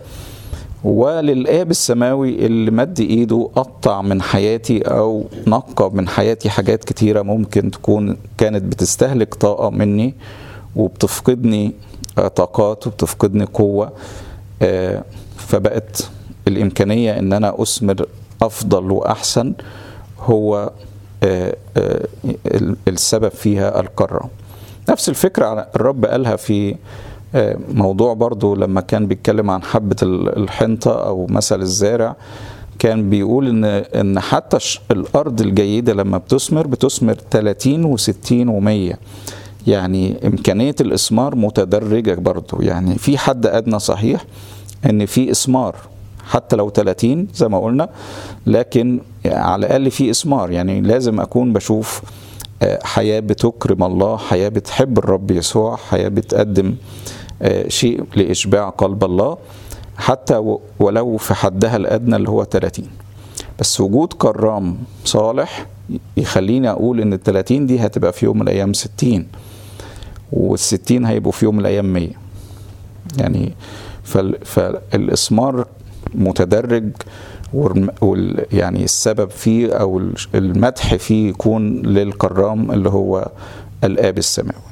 وللآب السماوي اللي مد ايده قطع من حياتي او نقى من حياتي حاجات كتيرة ممكن تكون كانت بتستهلك طاقة مني وبتفقدني آه، طاقات وبتفقدني قوة آه، فبقت الإمكانية إن أنا أثمر أفضل وأحسن هو آه، آه، ال- السبب فيها الكرة نفس الفكرة على- الرب قالها في آه، موضوع برضو لما كان بيتكلم عن حبة ال- الحنطة أو مثل الزارع كان بيقول ان ان حتى ش- الارض الجيده لما بتثمر بتثمر 30 و60 و100 يعني امكانيه الاثمار متدرجه برضو يعني في حد ادنى صحيح ان في اثمار حتى لو 30 زي ما قلنا لكن على الاقل في اثمار يعني لازم اكون بشوف آه، حياه بتكرم الله حياه بتحب الرب يسوع حياه بتقدم آه، شيء لاشباع قلب الله حتى و- ولو في حدها الادنى اللي هو 30 بس وجود كرام صالح يخليني اقول ان ال 30 دي هتبقى في يوم من الايام 60 وال 60 هيبقوا في يوم من الايام 100 يعني فال فالاسمار متدرج والم- وال يعني السبب فيه او ال- المدح فيه يكون للكرام اللي هو الاب السماوي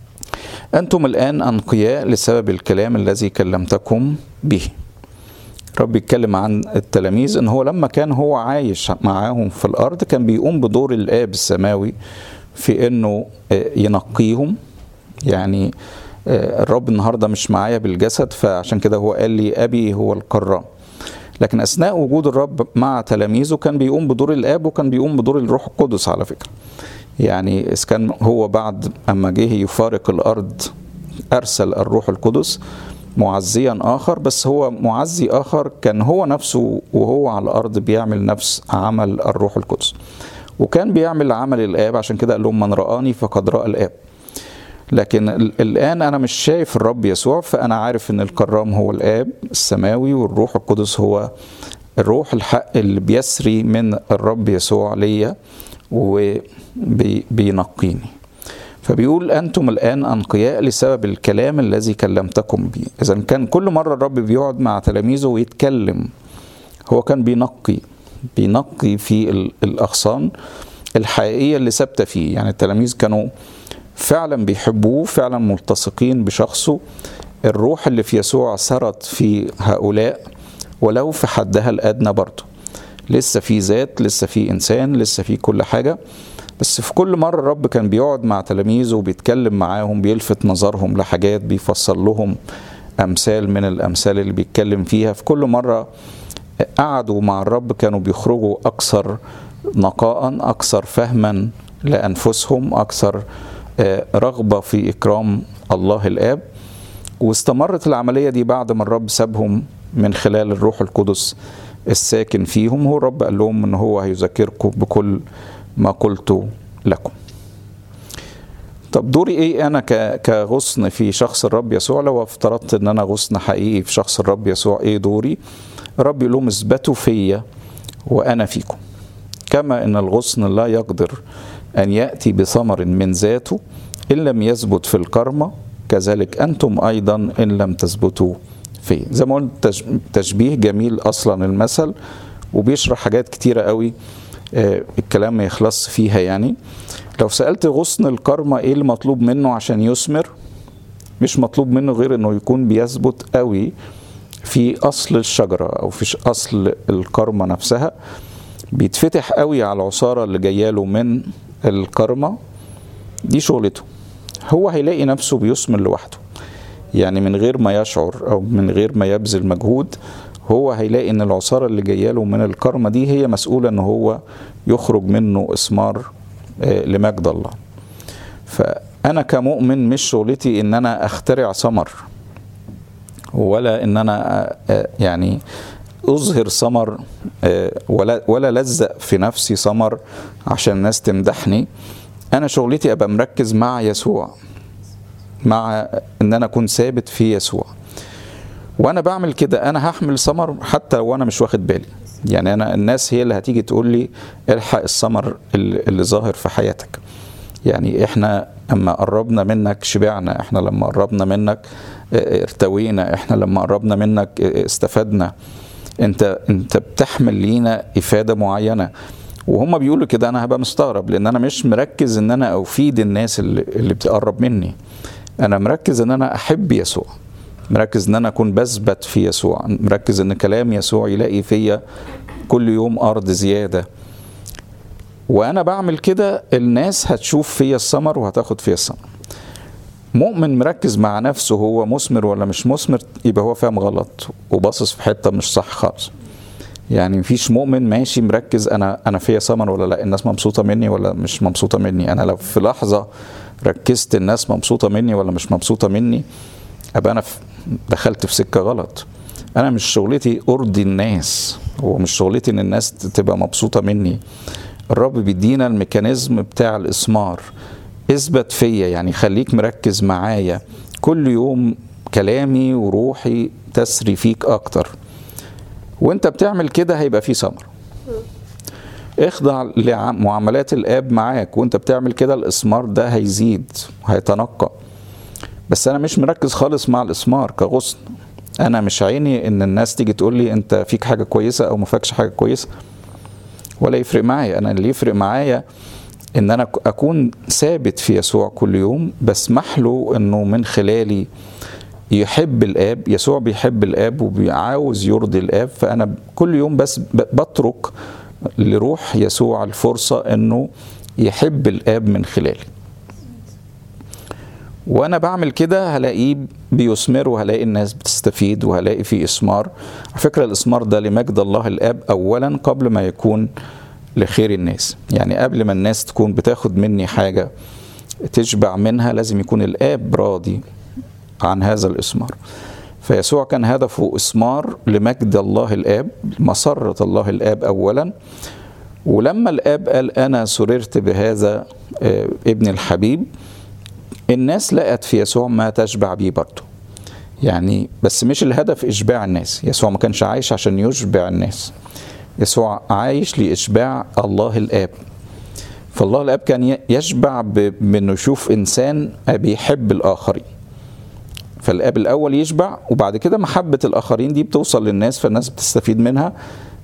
أنتم الآن أنقياء لسبب الكلام الذي كلمتكم به رب يتكلم عن التلاميذ ان هو لما كان هو عايش معاهم في الارض كان بيقوم بدور الاب السماوي في انه ينقيهم يعني الرب النهارده مش معايا بالجسد فعشان كده هو قال لي ابي هو الكرام لكن اثناء وجود الرب مع تلاميذه كان بيقوم بدور الاب وكان بيقوم بدور الروح القدس على فكره يعني اذا كان هو بعد اما جه يفارق الارض ارسل الروح القدس معزيا اخر بس هو معزي اخر كان هو نفسه وهو على الارض بيعمل نفس عمل الروح القدس وكان بيعمل عمل الاب عشان كده قال لهم من رآني فقد رأى الاب لكن الآن أنا مش شايف الرب يسوع فأنا عارف إن الكرام هو الآب السماوي والروح القدس هو الروح الحق اللي بيسري من الرب يسوع ليا وبينقيني فبيقول أنتم الآن أنقياء لسبب الكلام الذي كلمتكم به إذا كان كل مرة الرب بيقعد مع تلاميذه ويتكلم هو كان بينقي بينقي في الأغصان الحقيقية اللي ثابتة فيه يعني التلاميذ كانوا فعلا بيحبوه فعلا ملتصقين بشخصه الروح اللي في يسوع سرت في هؤلاء ولو في حدها الأدنى برضه لسه في ذات لسه في إنسان لسه في كل حاجة بس في كل مرة الرب كان بيقعد مع تلاميذه وبيتكلم معاهم بيلفت نظرهم لحاجات بيفصل لهم أمثال من الأمثال اللي بيتكلم فيها في كل مرة قعدوا مع الرب كانوا بيخرجوا أكثر نقاء أكثر فهما لأنفسهم أكثر رغبة في إكرام الله الآب واستمرت العملية دي بعد ما الرب سابهم من خلال الروح القدس الساكن فيهم هو الرب قال لهم ان هو هيذكركم بكل ما قلت لكم طب دوري ايه انا كغصن في شخص الرب يسوع لو افترضت ان انا غصن حقيقي في شخص الرب يسوع ايه دوري الرب يقول لهم اثبتوا فيا وانا فيكم كما ان الغصن لا يقدر ان ياتي بثمر من ذاته ان لم يثبت في الكرمه كذلك انتم ايضا ان لم تثبتوا فيه زي ما قلت تشبيه جميل اصلا المثل وبيشرح حاجات كتيره قوي الكلام ما يخلص فيها يعني لو سالت غصن الكرمه ايه المطلوب منه عشان يثمر مش مطلوب منه غير انه يكون بيثبت قوي في اصل الشجره او في اصل الكرمه نفسها بيتفتح قوي على العصاره اللي جايه له من الكرمه دي شغلته هو هيلاقي نفسه بيثمر لوحده يعني من غير ما يشعر او من غير ما يبذل مجهود هو هيلاقي ان العصاره اللي جايه له من الكرمه دي هي مسؤوله ان هو يخرج منه اثمار لمجد الله فانا كمؤمن مش شغلتي ان انا اخترع ثمر ولا ان انا يعني اظهر ثمر ولا ولا لزق في نفسي ثمر عشان الناس تمدحني انا شغلتي ابقى مركز مع يسوع مع ان انا اكون ثابت في يسوع وانا بعمل كده انا هحمل ثمر حتى وانا مش واخد بالي يعني انا الناس هي اللي هتيجي تقول لي الحق الثمر اللي ظاهر في حياتك يعني احنا اما قربنا منك شبعنا احنا لما قربنا منك ارتوينا احنا لما قربنا منك استفدنا انت انت بتحمل لينا افاده معينه وهم بيقولوا كده انا هبقى مستغرب لان انا مش مركز ان انا افيد الناس اللي, اللي بتقرب مني انا مركز ان انا احب يسوع مركز ان انا اكون بثبت في يسوع مركز ان كلام يسوع يلاقي فيا كل يوم ارض زياده وانا بعمل كده الناس هتشوف فيا الثمر وهتاخد فيا الثمر مؤمن مركز مع نفسه هو مثمر ولا مش مثمر يبقى هو فاهم غلط وباصص في حته مش صح خالص يعني مفيش مؤمن ماشي مركز انا انا فيا ثمر ولا لا الناس مبسوطه مني ولا مش مبسوطه مني انا لو في لحظه ركزت الناس مبسوطه مني ولا مش مبسوطه مني ابقى انا دخلت في سكه غلط انا مش شغلتي ارضي الناس ومش شغلتي ان الناس تبقى مبسوطه مني الرب بيدينا الميكانيزم بتاع الاسمار اثبت فيا يعني خليك مركز معايا كل يوم كلامي وروحي تسري فيك اكتر وانت بتعمل كده هيبقى في ثمر اخضع لمعاملات الاب معاك وانت بتعمل كده الاسمار ده هيزيد وهيتنقى بس انا مش مركز خالص مع الاسمار كغصن انا مش عيني ان الناس تيجي تقول لي انت فيك حاجه كويسه او ما فيكش حاجه كويسه ولا يفرق معايا انا اللي يفرق معايا ان انا اكون ثابت في يسوع كل يوم بسمح له انه من خلالي يحب الاب يسوع بيحب الاب وبيعاوز يرضي الاب فانا كل يوم بس بترك لروح يسوع الفرصه انه يحب الاب من خلالي وانا بعمل كده هلاقيه بيثمر وهلاقي الناس بتستفيد وهلاقي فيه اثمار على فكره الاثمار ده لمجد الله الاب اولا قبل ما يكون لخير الناس يعني قبل ما الناس تكون بتاخد مني حاجه تشبع منها لازم يكون الاب راضي عن هذا الاثمار فيسوع كان هدفه اثمار لمجد الله الاب مسره الله الاب اولا ولما الاب قال انا سررت بهذا ابن الحبيب الناس لقت في يسوع ما تشبع بيه برضه يعني بس مش الهدف اشباع الناس يسوع ما كانش عايش عشان يشبع الناس يسوع عايش لاشباع الله الاب فالله الاب كان يشبع بانه يشوف انسان بيحب الاخرين فالاب الاول يشبع وبعد كده محبه الاخرين دي بتوصل للناس فالناس بتستفيد منها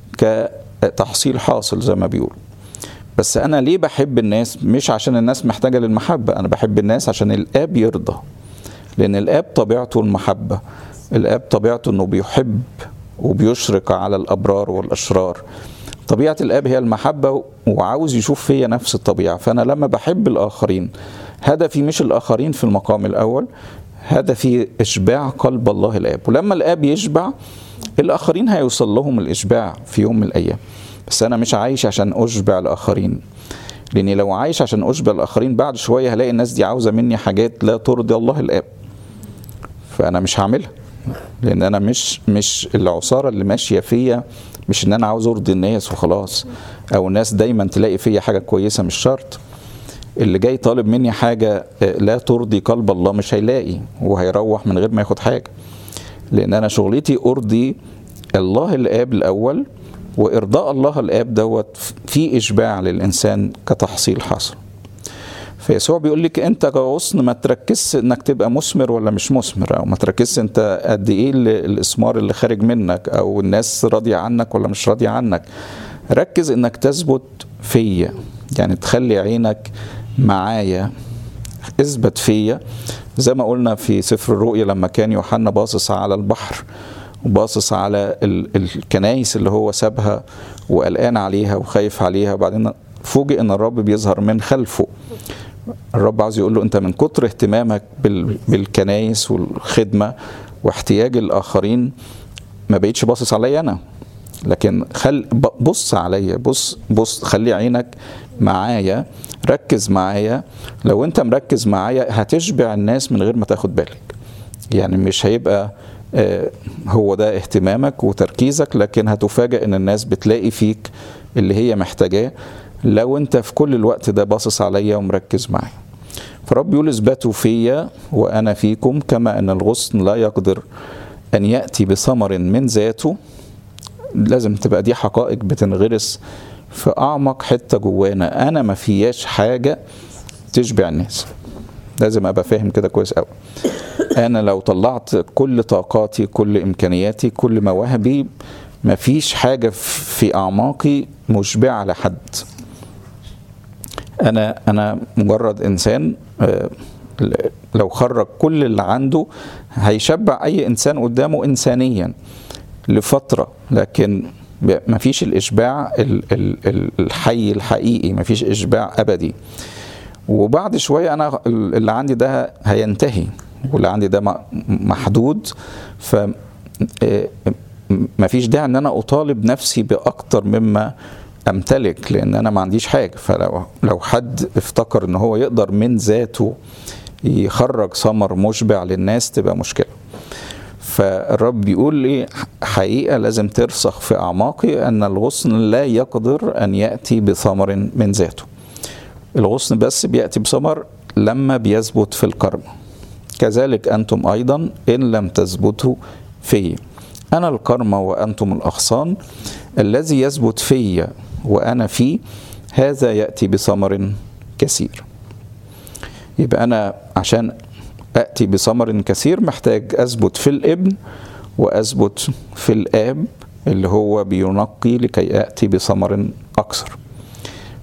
كتحصيل حاصل زي ما بيقولوا بس انا ليه بحب الناس مش عشان الناس محتاجه للمحبه انا بحب الناس عشان الاب يرضى لان الاب طبيعته المحبه الاب طبيعته انه بيحب وبيشرق على الابرار والاشرار طبيعه الاب هي المحبه وعاوز يشوف فيا نفس الطبيعه فانا لما بحب الاخرين هدفي مش الاخرين في المقام الاول هدفي اشباع قلب الله الاب ولما الاب يشبع الاخرين هيوصل لهم الاشباع في يوم من الايام بس انا مش عايش عشان اشبع الاخرين لاني لو عايش عشان اشبع الاخرين بعد شويه هلاقي الناس دي عاوزه مني حاجات لا ترضي الله الاب فانا مش هعملها لان انا مش مش العصاره اللي ماشيه فيا مش ان انا عاوز ارضي الناس وخلاص او الناس دايما تلاقي فيا حاجه كويسه مش شرط اللي جاي طالب مني حاجه لا ترضي قلب الله مش هيلاقي وهيروح من غير ما ياخد حاجه لان انا شغلتي ارضي الله الاب الاول وارضاء الله الاب دوت في اشباع للانسان كتحصيل حاصل فيسوع بيقول لك انت كغصن ما تركزش انك تبقى مثمر ولا مش مثمر او ما تركزش انت قد ايه الاسمار اللي خارج منك او الناس راضيه عنك ولا مش راضيه عنك ركز انك تثبت فيا يعني تخلي عينك معايا اثبت فيا زي ما قلنا في سفر الرؤيا لما كان يوحنا باصص على البحر وباصص على الكنايس اللي هو سابها وقلقان عليها وخايف عليها وبعدين فوجئ ان الرب بيظهر من خلفه الرب عاوز يقول له انت من كتر اهتمامك بالكنايس والخدمه واحتياج الاخرين ما بقيتش باصص عليا انا لكن خل بص عليا بص بص خلي عينك معايا ركز معايا لو انت مركز معايا هتشبع الناس من غير ما تاخد بالك يعني مش هيبقى هو ده اهتمامك وتركيزك لكن هتفاجئ ان الناس بتلاقي فيك اللي هي محتاجاه لو انت في كل الوقت ده باصص عليا ومركز معايا فرب يقول اثبتوا فيا وانا فيكم كما ان الغصن لا يقدر ان ياتي بثمر من ذاته لازم تبقى دي حقائق بتنغرس في اعمق حته جوانا انا ما فياش حاجه تشبع الناس لازم ابقى فاهم كده كويس قوي انا لو طلعت كل طاقاتي كل امكانياتي كل مواهبي مفيش حاجه في اعماقي مشبعه لحد انا انا مجرد انسان لو خرج كل اللي عنده هيشبع اي انسان قدامه انسانيا لفتره لكن مفيش الاشباع الحي الحقيقي مفيش اشباع ابدي وبعد شويه انا اللي عندي ده هينتهي واللي عندي ده محدود ف مفيش داعي ان انا اطالب نفسي باكتر مما امتلك لان انا ما عنديش حاجه فلو لو حد افتكر ان هو يقدر من ذاته يخرج ثمر مشبع للناس تبقى مشكله فالرب بيقول لي حقيقه لازم ترسخ في اعماقي ان الغصن لا يقدر ان ياتي بثمر من ذاته الغصن بس بياتي بثمر لما بيثبت في الكرم كذلك انتم ايضا ان لم تثبتوا في انا الكرمة وانتم الاغصان الذي يثبت في وانا فيه هذا ياتي بثمر كثير يبقى انا عشان اتي بثمر كثير محتاج اثبت في الابن واثبت في الاب اللي هو بينقي لكي اتي بثمر اكثر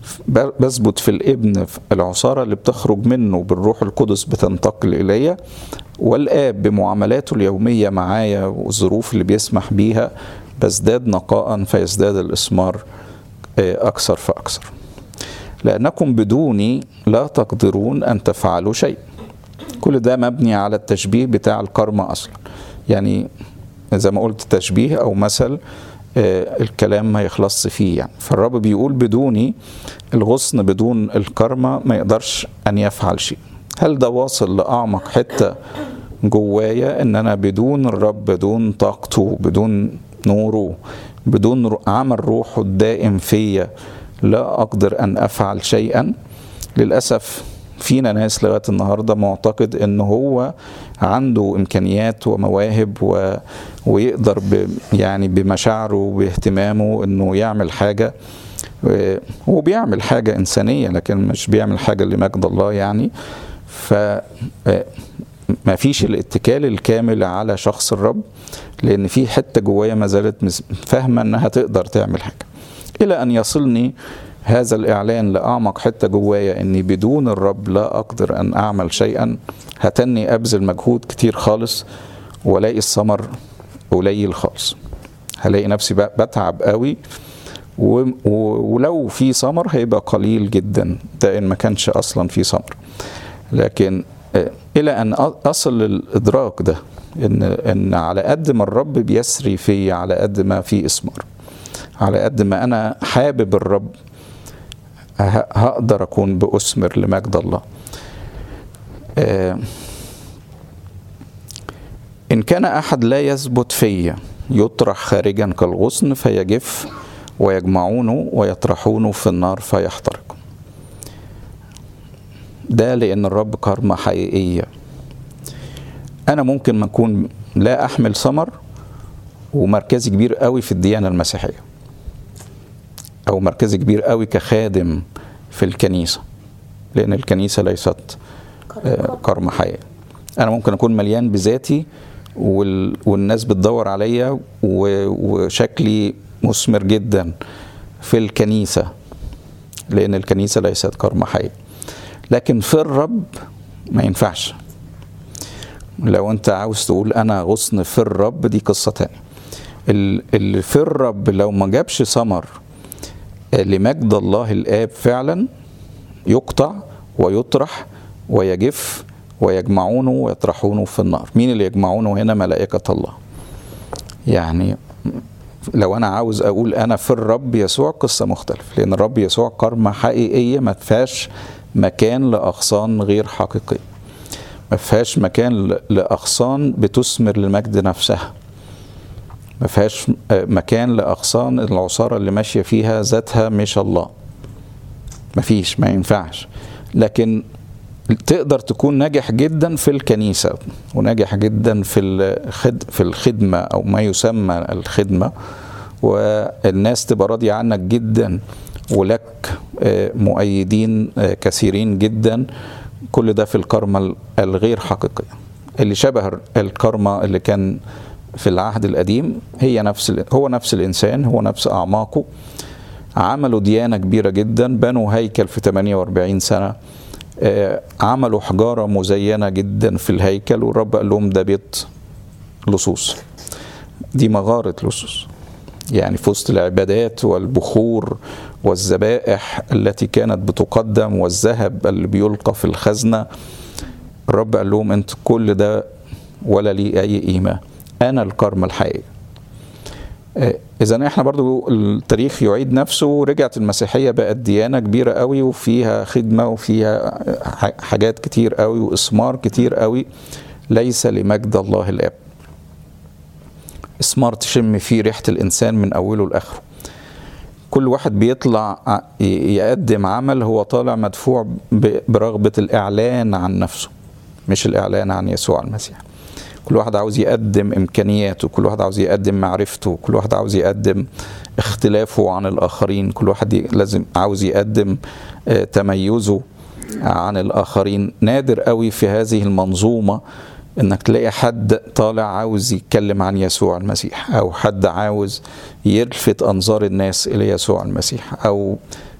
بثبت في الابن في العصارة اللي بتخرج منه بالروح القدس بتنتقل إلي والآب بمعاملاته اليومية معايا والظروف اللي بيسمح بيها بزداد نقاء فيزداد الإثمار أكثر فأكثر لأنكم بدوني لا تقدرون أن تفعلوا شيء كل ده مبني على التشبيه بتاع الكرمة أصلا يعني زي ما قلت تشبيه أو مثل الكلام ما يخلصش فيه يعني فالرب بيقول بدوني الغصن بدون الكرمة ما يقدرش أن يفعل شيء هل ده واصل لأعمق حتة جوايا ان انا بدون الرب بدون طاقته بدون نوره بدون عمل روحه الدائم فيا لا اقدر ان افعل شيئا للاسف فينا ناس لغايه النهارده معتقد ان هو عنده امكانيات ومواهب و... ويقدر ب... يعني بمشاعره وباهتمامه انه يعمل حاجه هو بيعمل حاجه انسانيه لكن مش بيعمل حاجه لمجد الله يعني ف ما فيش الاتكال الكامل على شخص الرب لان في حته جوايا ما زالت فاهمه انها تقدر تعمل حاجه الى ان يصلني هذا الاعلان لاعمق حته جوايا اني بدون الرب لا اقدر ان اعمل شيئا هتني ابذل مجهود كتير خالص والاقي الثمر قليل خالص هلاقي نفسي بتعب قوي ولو في ثمر هيبقى قليل جدا ده ان ما كانش اصلا في ثمر لكن الى ان اصل للادراك ده ان ان على قد ما الرب بيسري فيا على قد ما في اثمار على قد ما انا حابب الرب هقدر اكون باثمر لمجد الله ان كان احد لا يثبت فيا يطرح خارجا كالغصن فيجف ويجمعونه ويطرحونه في النار فيحترق ده لان الرب كرمة حقيقية انا ممكن ما اكون لا احمل ثمر ومركزي كبير قوي في الديانة المسيحية او مركزي كبير قوي كخادم في الكنيسة لان الكنيسة ليست كرمة حقيقية انا ممكن اكون مليان بذاتي والناس بتدور عليا وشكلي مثمر جدا في الكنيسة لان الكنيسة ليست كرمة حقيقية لكن في الرب ما ينفعش لو انت عاوز تقول انا غصن في الرب دي قصه تانية اللي في الرب لو ما جابش ثمر لمجد الله الاب فعلا يقطع ويطرح ويجف ويجمعونه ويطرحونه في النار مين اللي يجمعونه هنا ملائكه الله يعني لو انا عاوز اقول انا في الرب يسوع قصه مختلفه لان الرب يسوع كرمه حقيقيه ما فيهاش مكان لاغصان غير حقيقيه ما فيهاش مكان لاغصان بتثمر للمجد نفسها ما فيهاش مكان لاغصان العصاره اللي ماشيه فيها ذاتها مش الله ما فيش ما ينفعش لكن تقدر تكون ناجح جدا في الكنيسة وناجح جدا في الخد في الخدمة أو ما يسمى الخدمة والناس تبقى راضية عنك جدا ولك مؤيدين كثيرين جدا كل ده في الكرمة الغير حقيقية اللي شبه الكرمة اللي كان في العهد القديم هي نفس هو نفس الإنسان هو نفس أعماقه عملوا ديانة كبيرة جدا بنوا هيكل في 48 سنة عملوا حجارة مزينة جدا في الهيكل والرب قال لهم ده بيت لصوص دي مغارة لصوص يعني في وسط العبادات والبخور والذبائح التي كانت بتقدم والذهب اللي بيلقى في الخزنة الرب قال لهم انت كل ده ولا لي اي قيمة انا الكرمة الحقيقية اذا احنا برضو التاريخ يعيد نفسه ورجعت المسيحيه بقت ديانه كبيره قوي وفيها خدمه وفيها حاجات كتير قوي واثمار كتير قوي ليس لمجد الله الاب اثمار تشم فيه ريحه الانسان من اوله لاخره كل واحد بيطلع يقدم عمل هو طالع مدفوع برغبه الاعلان عن نفسه مش الاعلان عن يسوع المسيح كل واحد عاوز يقدم امكانياته كل واحد عاوز يقدم معرفته كل واحد عاوز يقدم اختلافه عن الاخرين كل واحد لازم عاوز يقدم تميزه عن الاخرين نادر قوي في هذه المنظومه انك تلاقي حد طالع عاوز يتكلم عن يسوع المسيح او حد عاوز يلفت انظار الناس الى يسوع المسيح او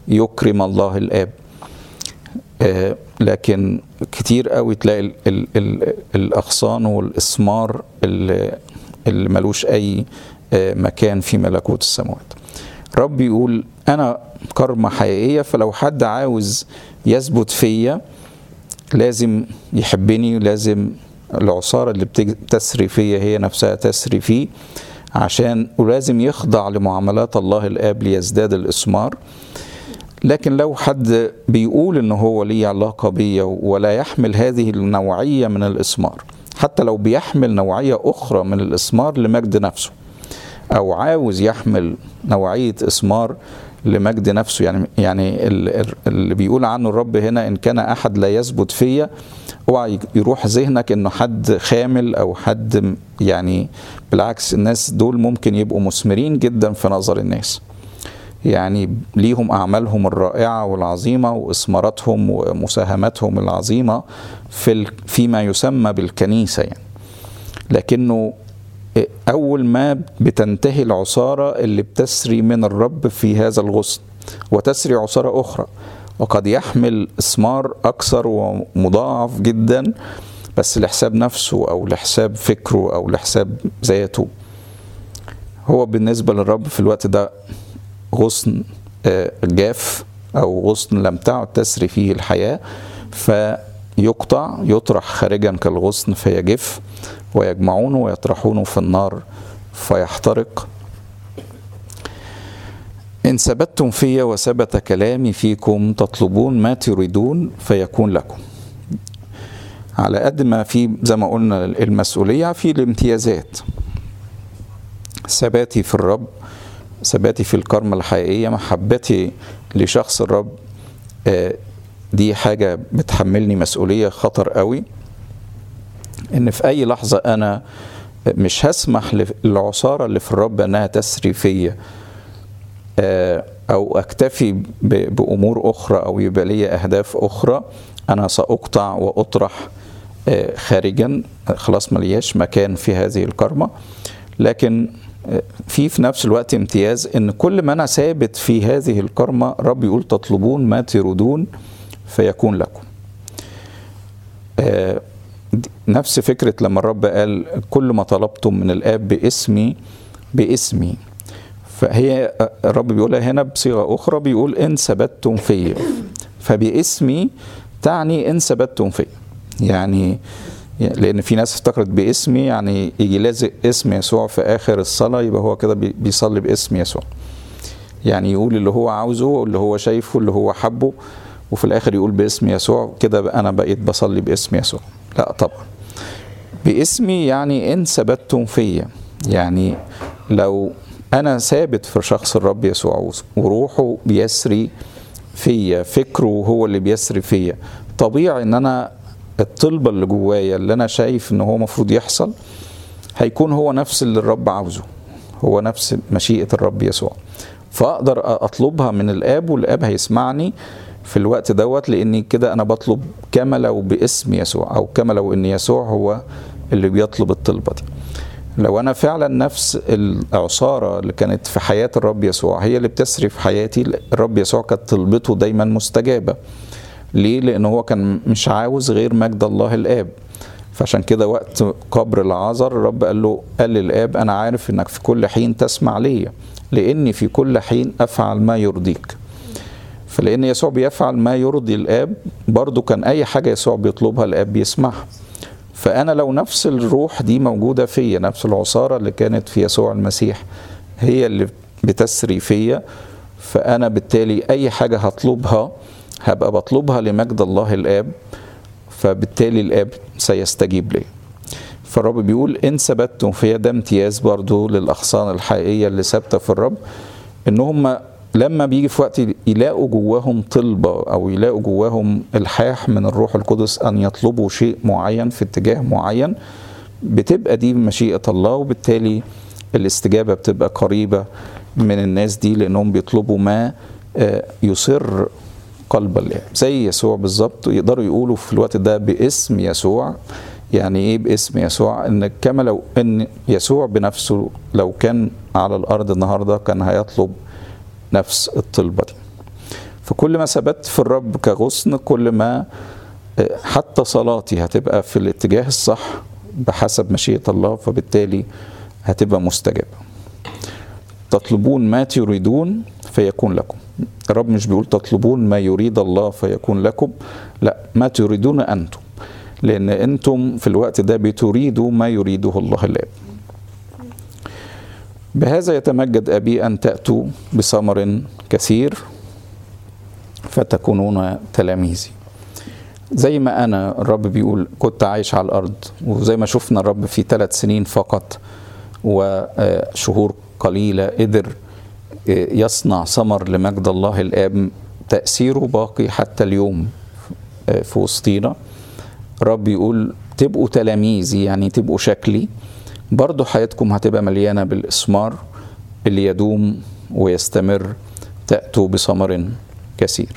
يكرم الله الاب آه، لكن كتير قوي تلاقي ال ال ال الاغصان والاسمار اللي, اللي ملوش اي آه، مكان في ملكوت السماوات رب يقول انا كرمة حقيقية فلو حد عاوز يثبت فيا لازم يحبني لازم العصارة اللي بتسري فيا هي نفسها تسري فيه عشان ولازم يخضع لمعاملات الله الآب ليزداد الإسمار لكن لو حد بيقول ان هو ليه علاقة بيا ولا يحمل هذه النوعية من الإسمار حتى لو بيحمل نوعية أخرى من الإسمار لمجد نفسه أو عاوز يحمل نوعية إسمار لمجد نفسه يعني يعني اللي بيقول عنه الرب هنا ان كان احد لا يثبت فيا اوعى يروح ذهنك انه حد خامل او حد يعني بالعكس الناس دول ممكن يبقوا مثمرين جدا في نظر الناس يعني ليهم اعمالهم الرائعه والعظيمه واثماراتهم ومساهماتهم العظيمه في فيما يسمى بالكنيسه يعني لكنه أول ما بتنتهي العصارة اللي بتسري من الرب في هذا الغصن وتسري عصارة أخرى وقد يحمل إثمار أكثر ومضاعف جدا بس لحساب نفسه أو لحساب فكره أو لحساب ذاته هو بالنسبة للرب في الوقت ده غصن جاف أو غصن لم تعد تسري فيه الحياة فيقطع يطرح خارجا كالغصن فيجف ويجمعونه ويطرحونه في النار فيحترق إن ثبتتم في وثبت كلامي فيكم تطلبون ما تريدون فيكون لكم على قد ما في زي ما قلنا المسؤولية في الامتيازات ثباتي في الرب ثباتي في الكرمة الحقيقية محبتي لشخص الرب دي حاجة بتحملني مسؤولية خطر قوي ان في اي لحظه انا مش هسمح للعصاره اللي في الرب انها تسري فيا او اكتفي بامور اخرى او يبقى لي اهداف اخرى انا ساقطع واطرح خارجا خلاص ملياش مكان في هذه الكرمه لكن في في نفس الوقت امتياز ان كل ما انا ثابت في هذه الكرمه رب يقول تطلبون ما تريدون فيكون لكم نفس فكرة لما الرب قال كل ما طلبتم من الآب باسمي باسمي فهي الرب بيقولها هنا بصيغة أخرى بيقول إن ثبتتم فيا فباسمي تعني إن ثبتتم فيا يعني لأن في ناس افتكرت باسمي يعني يجي لازق اسم يسوع في آخر الصلاة يبقى هو كده بيصلي باسم يسوع يعني يقول اللي هو عاوزه اللي هو شايفه اللي هو حبه وفي الآخر يقول باسم يسوع كده أنا بقيت بصلي باسم يسوع لا طبعا باسمي يعني ان ثبتتم فيا يعني لو انا ثابت في شخص الرب يسوع وروحه بيسري فيا فكره هو اللي بيسري فيا طبيعي ان انا الطلبه اللي جوايا اللي انا شايف ان هو المفروض يحصل هيكون هو نفس اللي الرب عاوزه هو نفس مشيئه الرب يسوع فاقدر اطلبها من الاب والاب هيسمعني في الوقت دوت لاني كده انا بطلب كما لو باسم يسوع او كما لو ان يسوع هو اللي بيطلب الطلبه دي لو انا فعلا نفس العصاره اللي كانت في حياه الرب يسوع هي اللي بتسري في حياتي الرب يسوع كانت طلبته دايما مستجابه ليه لان هو كان مش عاوز غير مجد الله الاب فعشان كده وقت قبر العازر الرب قال له قال للاب انا عارف انك في كل حين تسمع ليا لاني في كل حين افعل ما يرضيك فلان يسوع بيفعل ما يرضي الاب برضو كان اي حاجه يسوع بيطلبها الاب بيسمعها فانا لو نفس الروح دي موجوده فيا نفس العصاره اللي كانت في يسوع المسيح هي اللي بتسري فيا فانا بالتالي اي حاجه هطلبها هبقى بطلبها لمجد الله الاب فبالتالي الاب سيستجيب لي فالرب بيقول ان ثبتتم فيا ده امتياز برضو للاغصان الحقيقيه اللي ثابته في الرب ان هم لما بيجي في وقت يلاقوا جواهم طلبة أو يلاقوا جواهم الحاح من الروح القدس أن يطلبوا شيء معين في اتجاه معين بتبقى دي مشيئة الله وبالتالي الاستجابة بتبقى قريبة من الناس دي لأنهم بيطلبوا ما يصر قلب الله زي يسوع بالظبط يقدروا يقولوا في الوقت ده باسم يسوع يعني ايه باسم يسوع ان كما لو ان يسوع بنفسه لو كان على الارض النهارده كان هيطلب نفس الطلبة دي فكل ما ثبت في الرب كغصن كل ما آه، حتى صلاتي هتبقى في الاتجاه الصح بحسب مشيئة الله فبالتالي هتبقى مستجابة تطلبون ما تريدون فيكون لكم الرب مش بيقول تطلبون ما يريد الله فيكون لكم لا ما تريدون أنتم لأن أنتم في الوقت ده بتريدوا ما يريده الله الآب بهذا يتمجد أبي أن تأتوا بثمر كثير فتكونون تلاميذي زي ما أنا الرب بيقول كنت عايش على الأرض وزي ما شفنا الرب في ثلاث سنين فقط وشهور قليلة قدر يصنع ثمر لمجد الله الآب تأثيره باقي حتى اليوم في وسطينا رب يقول تبقوا تلاميذي يعني تبقوا شكلي برضو حياتكم هتبقى مليانة بالإثمار اللي يدوم ويستمر تأتوا بثمر كثير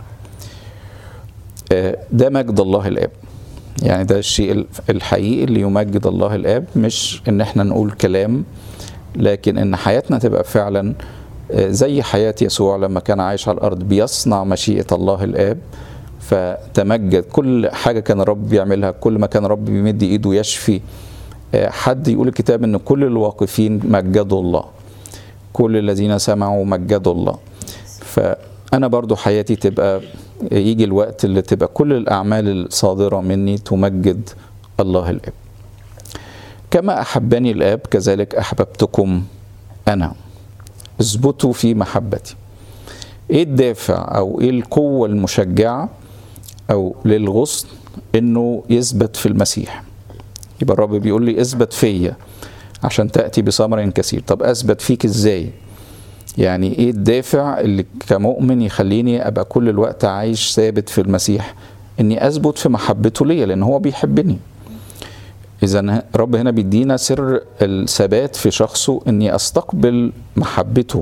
ده مجد الله الآب يعني ده الشيء الحقيقي اللي يمجد الله الآب مش إن احنا نقول كلام لكن إن حياتنا تبقى فعلا زي حياة يسوع لما كان عايش على الأرض بيصنع مشيئة الله الآب فتمجد كل حاجة كان الرب بيعملها كل ما كان الرب بيمد إيده يشفي حد يقول الكتاب إن كل الواقفين مجدوا الله كل الذين سمعوا مجدوا الله فأنا برضو حياتي تبقى يجي الوقت اللي تبقى كل الأعمال الصادرة مني تمجد الله الآب كما أحبني الآب كذلك أحببتكم أنا اثبتوا في محبتي ايه الدافع او ايه القوة المشجعة او للغصن انه يثبت في المسيح يبقى الرب بيقول لي اثبت فيا عشان تأتي بثمر كثير طب اثبت فيك ازاي يعني ايه الدافع اللي كمؤمن يخليني ابقى كل الوقت عايش ثابت في المسيح اني اثبت في محبته ليا لان هو بيحبني اذا رب هنا بيدينا سر الثبات في شخصه اني استقبل محبته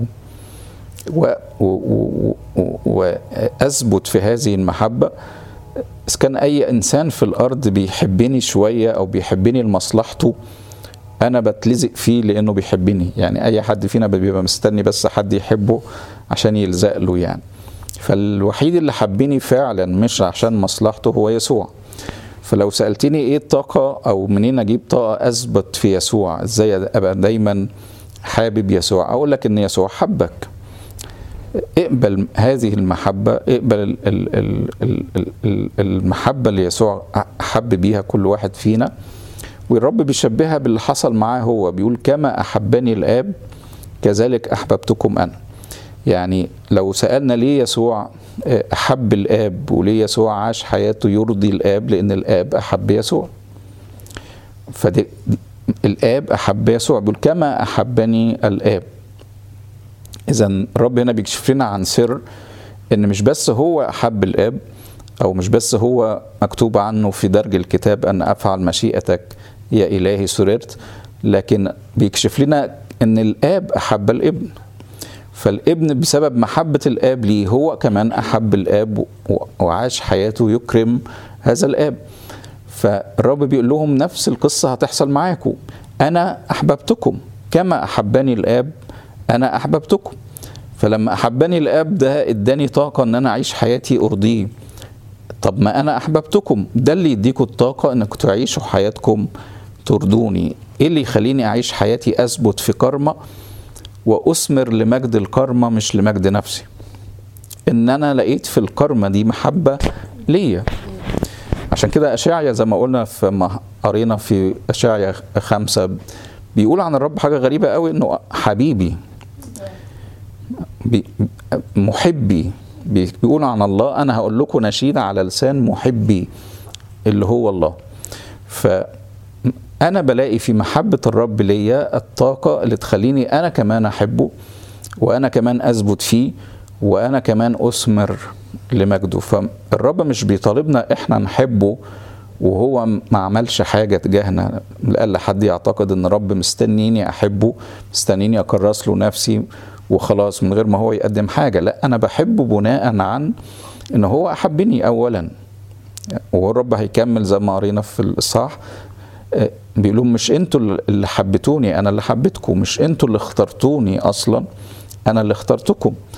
واثبت في هذه المحبه اذا كان اي انسان في الارض بيحبني شويه او بيحبني لمصلحته انا بتلزق فيه لانه بيحبني يعني اي حد فينا بيبقى مستني بس حد يحبه عشان يلزق له يعني فالوحيد اللي حبني فعلا مش عشان مصلحته هو يسوع فلو سالتني ايه الطاقه او منين اجيب طاقه اثبت في يسوع ازاي ابقى دايما حابب يسوع اقول لك ان يسوع حبك اقبل هذه المحبه اقبل ال ال ال ال المحبه اللي يسوع حب بيها كل واحد فينا والرب بيشبهها باللي حصل معاه هو بيقول كما احبني الاب كذلك احببتكم انا يعني لو سالنا ليه يسوع احب الاب وليه يسوع عاش حياته يرضي الاب لان الاب احب يسوع فدي الاب احب يسوع بيقول كما احبني الاب اذا الرب هنا بيكشف لنا عن سر ان مش بس هو احب الاب او مش بس هو مكتوب عنه في درج الكتاب ان افعل مشيئتك يا الهي سررت لكن بيكشف لنا ان الاب احب الابن فالابن بسبب محبة الآب ليه هو كمان أحب الآب وعاش حياته يكرم هذا الآب فالرب بيقول لهم نفس القصة هتحصل معاكم أنا أحببتكم كما أحبني الآب أنا أحببتكم فلما أحبني الآب ده إداني طاقة إن أنا أعيش حياتي أرضيه طب ما أنا أحببتكم ده اللي يديكم الطاقة إنكم تعيشوا حياتكم ترضوني إيه اللي يخليني أعيش حياتي أثبت في كرمة وأثمر لمجد الكرمة مش لمجد نفسي إن أنا لقيت في الكرمة دي محبة ليا عشان كده أشعيا زي ما قلنا في ما قرينا في أشعيا خمسة بيقول عن الرب حاجة غريبة قوي إنه حبيبي محبي بيقول عن الله أنا هقول لكم نشيد على لسان محبي اللي هو الله ف انا بلاقي في محبه الرب ليا الطاقه اللي تخليني انا كمان احبه وانا كمان اثبت فيه وانا كمان اثمر لمجده فالرب مش بيطالبنا احنا نحبه وهو ما عملش حاجة تجاهنا لألا حد يعتقد ان الرب مستنيني احبه مستنيني اكرس له نفسي وخلاص من غير ما هو يقدم حاجة لا انا بحبه بناء عن ان هو احبني اولا والرب هيكمل زي ما قرينا في الاصحاح بيقولوا مش انتوا اللي حبيتوني انا اللي حبيتكم مش انتوا اللي اخترتوني اصلا انا اللي اخترتكم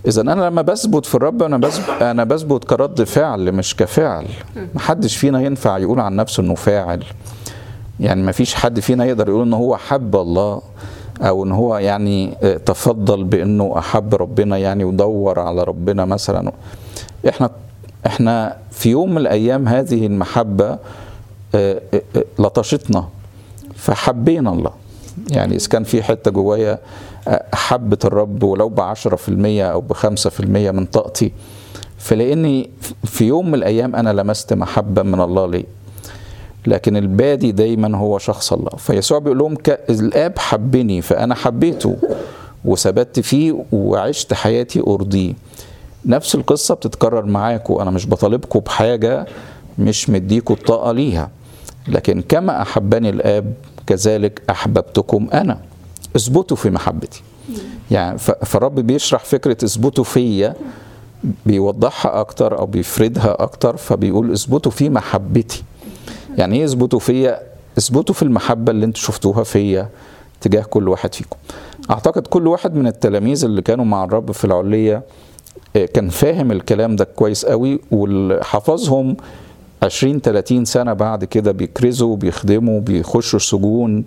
اذا انا لما بثبت في الرب انا بثبت انا بثبت كرد فعل مش كفعل محدش فينا ينفع يقول عن نفسه انه فاعل يعني ما فيش حد فينا يقدر يقول ان هو حب الله او ان هو يعني آه، تفضل بانه احب ربنا يعني ودور على ربنا مثلا احنا احنا في يوم من الايام هذه المحبه آه، آه، آه، لطشتنا فحبينا الله يعني اذا كان في حته جوايا آه، احبت الرب ولو ب 10% او ب 5% من طاقتي فلاني في يوم من الايام انا لمست محبه من الله لي لكن البادي دايما هو شخص الله فيسوع بيقول لهم ك- الاب حبني فانا حبيته وثبت فيه وعشت حياتي ارضيه نفس القصه بتتكرر معاكم انا مش بطالبكم بحاجه مش مديكوا الطاقه ليها لكن كما احبني الاب كذلك احببتكم انا اثبتوا في محبتي يعني ف- فالرب بيشرح فكره اثبتوا فيا بيوضحها اكتر او بيفردها اكتر فبيقول اثبتوا في محبتي يعني ايه اثبتوا فيا اثبتوا في المحبه اللي انتوا شفتوها فيا تجاه كل واحد فيكم اعتقد كل واحد من التلاميذ اللي كانوا مع الرب في العليه آه، كان فاهم الكلام ده كويس قوي وحفظهم 20 30 سنه بعد كده بيكرزوا وبيخدموا بيخشوا السجون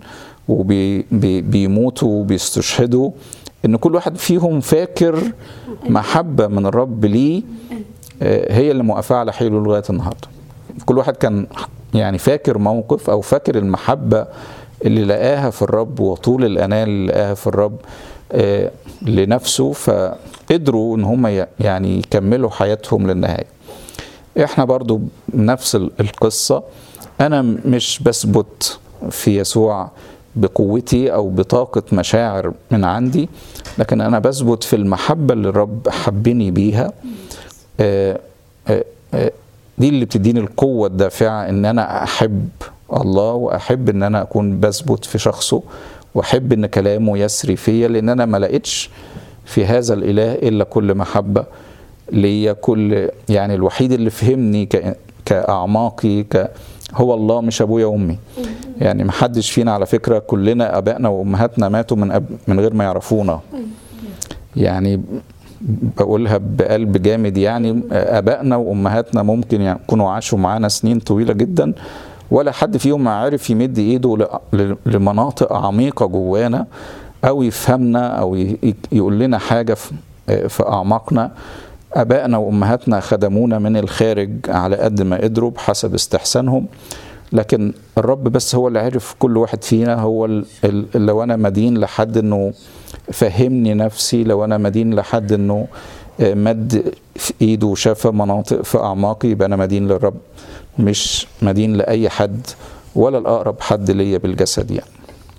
وبيموتوا وبيستشهدوا ان كل واحد فيهم فاكر محبه من الرب ليه آه، هي اللي موقفاه على حيله لغايه النهارده كل واحد كان يعني فاكر موقف او فاكر المحبه اللي لقاها في الرب وطول الاناه اللي لقاها في الرب آه، لنفسه فقدروا ان هم ي- يعني يكملوا حياتهم للنهايه احنا برضو نفس ال- القصة انا مش بثبت في يسوع بقوتي او بطاقة مشاعر من عندي لكن انا بثبت في المحبة اللي الرب حبني بيها آه، آه، آه، دي اللي بتديني القوة الدافعة ان انا احب الله واحب ان انا اكون بثبت في شخصه واحب ان كلامه يسري فيا لان انا ما لقيتش في هذا الاله الا كل محبه ليا كل يعني الوحيد اللي فهمني ك- كاعماقي ك هو الله مش ابويا وامي يعني ما حدش فينا على فكره كلنا ابائنا وامهاتنا ماتوا من أب من غير ما يعرفونا يعني بقولها بقلب جامد يعني ابائنا وامهاتنا ممكن يكونوا عاشوا معانا سنين طويله جدا ولا حد فيهم عارف يمد ايده ل- ل- لمناطق عميقه جوانا او يفهمنا او ي- ي- يقول لنا حاجه في في اعماقنا ابائنا وامهاتنا خدمونا من الخارج على قد ما قدروا بحسب استحسانهم لكن الرب بس هو اللي عرف كل واحد فينا هو ال- ال- لو انا مدين لحد انه فهمني نفسي لو انا مدين لحد انه آه، مد في ايده وشاف مناطق في اعماقي يبقى انا مدين للرب مش مدين لاي حد ولا الاقرب حد ليا بالجسد يعني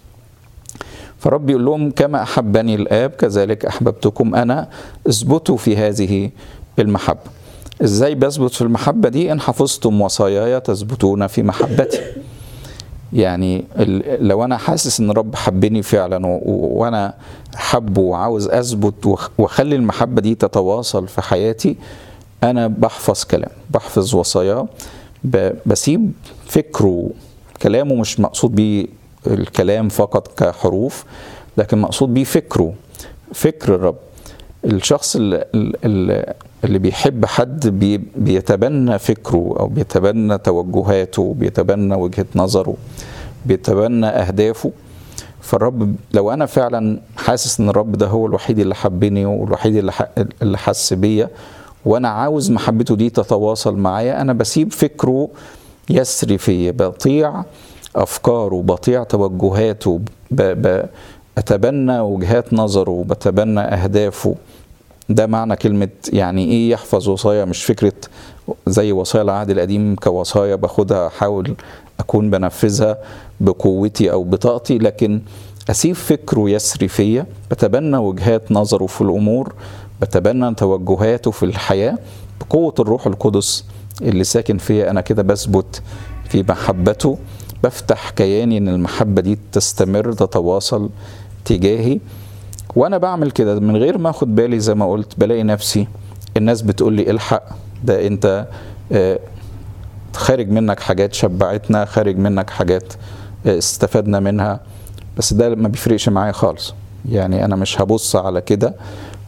فرب يقول لهم كما احبني الاب كذلك احببتكم انا اثبتوا في هذه المحبه ازاي بثبت في المحبه دي ان حفظتم وصاياي تثبتون في محبتي يعني ال- لو انا حاسس ان الرب حبني فعلا و- و- وانا حبه وعاوز اثبت وأخ- واخلي المحبه دي تتواصل في حياتي انا بحفظ كلام بحفظ وصاياه ب- بسيب فكره كلامه مش مقصود بيه الكلام فقط كحروف لكن مقصود بيه فكره فكر الرب الشخص اللي, اللي, اللي بيحب حد بي بيتبنى فكره او بيتبنى توجهاته بيتبنى وجهة نظره بيتبنى اهدافه فالرب لو انا فعلا حاسس ان الرب ده هو الوحيد اللي حبني والوحيد اللي ح- اللي حس بيا وانا عاوز محبته دي تتواصل معايا انا بسيب فكره يسري فيا بطيع افكاره بطيع توجهاته ب... ب... اتبنى وجهات نظره بتبنى اهدافه ده معنى كلمة يعني ايه يحفظ وصايا مش فكرة زي وصايا العهد القديم كوصايا باخدها احاول اكون بنفذها بقوتي او بطاقتي لكن اسيب فكره يسري فيا بتبنى وجهات نظره في الامور بتبنى توجهاته في الحياة بقوة الروح القدس اللي ساكن فيا انا كده بثبت في محبته بفتح كياني ان المحبة دي تستمر تتواصل تجاهي وانا بعمل كده من غير ما اخد بالي زي ما قلت بلاقي نفسي الناس بتقول لي الحق ده انت آه، خارج منك حاجات شبعتنا خارج منك حاجات آه، استفدنا منها بس ده ما بيفرقش معايا خالص يعني انا مش هبص على كده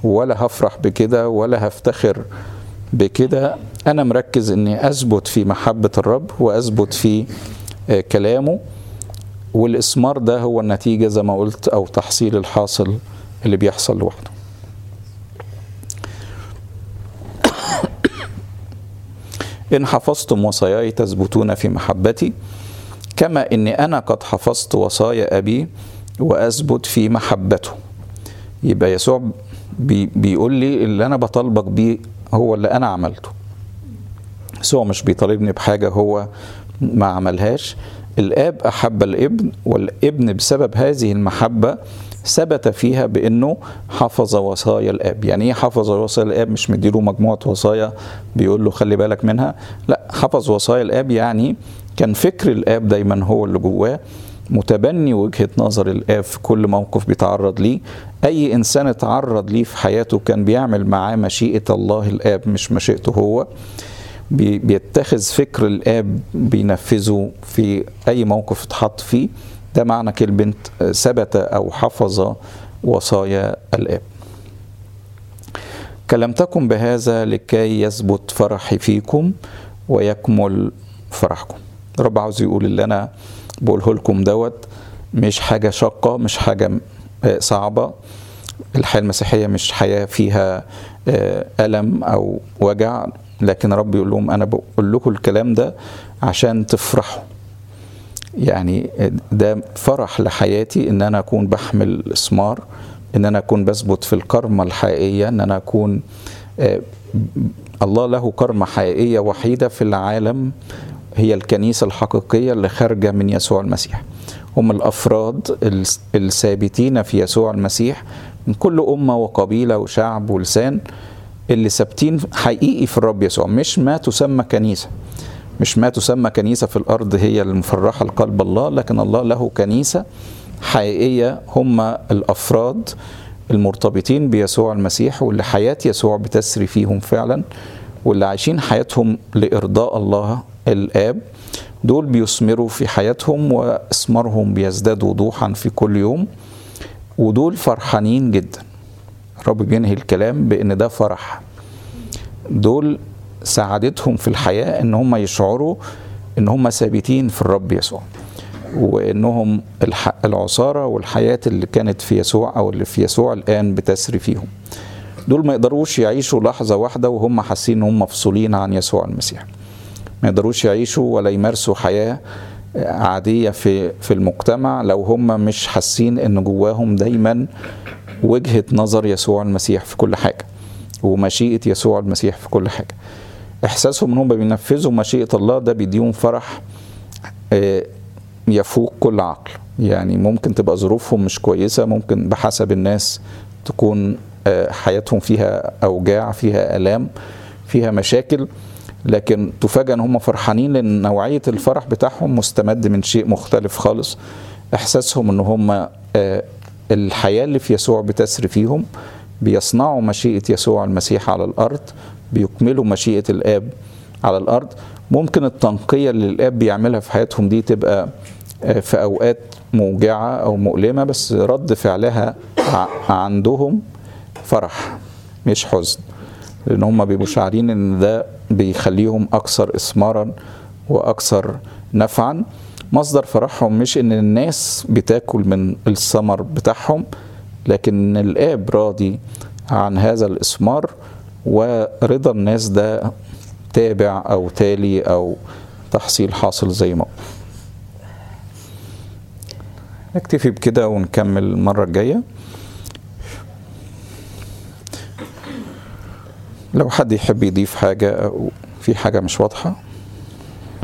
ولا هفرح بكده ولا هفتخر بكده انا مركز اني اثبت في محبه الرب واثبت في آه، كلامه والاسمار ده هو النتيجه زي ما قلت او تحصيل الحاصل اللي بيحصل لوحده إن حفظتم وصاياي تثبتون في محبتي كما إني أنا قد حفظت وصايا أبي وأثبت في محبته يبقى يسوع بي بيقول لي اللي أنا بطالبك بيه هو اللي أنا عملته يسوع مش بيطالبني بحاجة هو ما عملهاش الآب أحب الابن والابن بسبب هذه المحبة ثبت فيها بانه حفظ وصايا الاب يعني ايه حفظ وصايا الاب مش مديله مجموعه وصايا بيقول له خلي بالك منها لا حفظ وصايا الاب يعني كان فكر الاب دايما هو اللي جواه متبني وجهه نظر الاب في كل موقف بيتعرض ليه اي انسان اتعرض ليه في حياته كان بيعمل معاه مشيئه الله الاب مش مشيئته هو بي- بيتخذ فكر الاب بينفذه في اي موقف اتحط فيه ده معنى كلمه ثبت او حفظ وصايا الاب كلمتكم بهذا لكي يثبت فرحي فيكم ويكمل فرحكم رب عاوز يقول اللي انا بقوله لكم دوت مش حاجه شاقه مش حاجه آه، صعبه الحياه المسيحيه مش حياه فيها آه، الم او وجع لكن رب يقول لهم انا بقول لكم الكلام ده عشان تفرحوا يعني ده فرح لحياتي ان انا اكون بحمل اسمار ان انا اكون بثبت في الكرمة الحقيقية ان انا اكون آه، الله له كرمة حقيقية وحيدة في العالم هي الكنيسة الحقيقية اللي خارجة من يسوع المسيح هم الأفراد الس- الثابتين في يسوع المسيح من كل أمة وقبيلة وشعب ولسان اللي ثابتين حقيقي في الرب يسوع مش ما تسمى كنيسة مش ما تسمى كنيسة في الأرض هي المفرحة لقلب الله لكن الله له كنيسة حقيقية هم الأفراد المرتبطين بيسوع المسيح واللي حياة يسوع بتسري فيهم فعلا واللي عايشين حياتهم لإرضاء الله الآب دول بيثمروا في حياتهم وإثمارهم بيزداد وضوحا في كل يوم ودول فرحانين جدا الرب بينهي الكلام بأن ده فرح دول سعادتهم في الحياة ان هم يشعروا ان هم ثابتين في الرب يسوع وانهم الح- العصارة والحياة اللي كانت في يسوع او اللي في يسوع الان بتسري فيهم دول ما يقدروش يعيشوا لحظة واحدة وهم حاسين ان هم مفصولين عن يسوع المسيح ما يقدروش يعيشوا ولا يمارسوا حياة عادية في في المجتمع لو هم مش حاسين ان جواهم دايما وجهة نظر يسوع المسيح في كل حاجة ومشيئة يسوع المسيح في كل حاجة إحساسهم إن هم بينفذوا مشيئة الله ده بيديهم فرح آه، يفوق كل عقل يعني ممكن تبقى ظروفهم مش كويسة ممكن بحسب الناس تكون آه، حياتهم فيها أوجاع فيها آلام فيها مشاكل لكن تفاجأ ان هم فرحانين لان نوعية الفرح بتاعهم مستمد من شيء مختلف خالص احساسهم ان هم آه، الحياة اللي في يسوع بتسري فيهم بيصنعوا مشيئة يسوع المسيح على الأرض بيكملوا مشيئة الآب على الأرض ممكن التنقية اللي الآب بيعملها في حياتهم دي تبقى آه، في أوقات موجعة أو مؤلمة بس رد فعلها ع- عندهم فرح مش حزن لأن هم بيبقوا شاعرين إن ده بيخليهم أكثر إثمارا وأكثر نفعا مصدر فرحهم مش إن الناس بتاكل من الثمر بتاعهم لكن إن الآب راضي عن هذا الإثمار ورضا الناس ده تابع أو تالي أو تحصيل حاصل زي ما هو. نكتفي بكده ونكمل المرة الجاية لو حد يحب يضيف حاجة أو في حاجة مش واضحة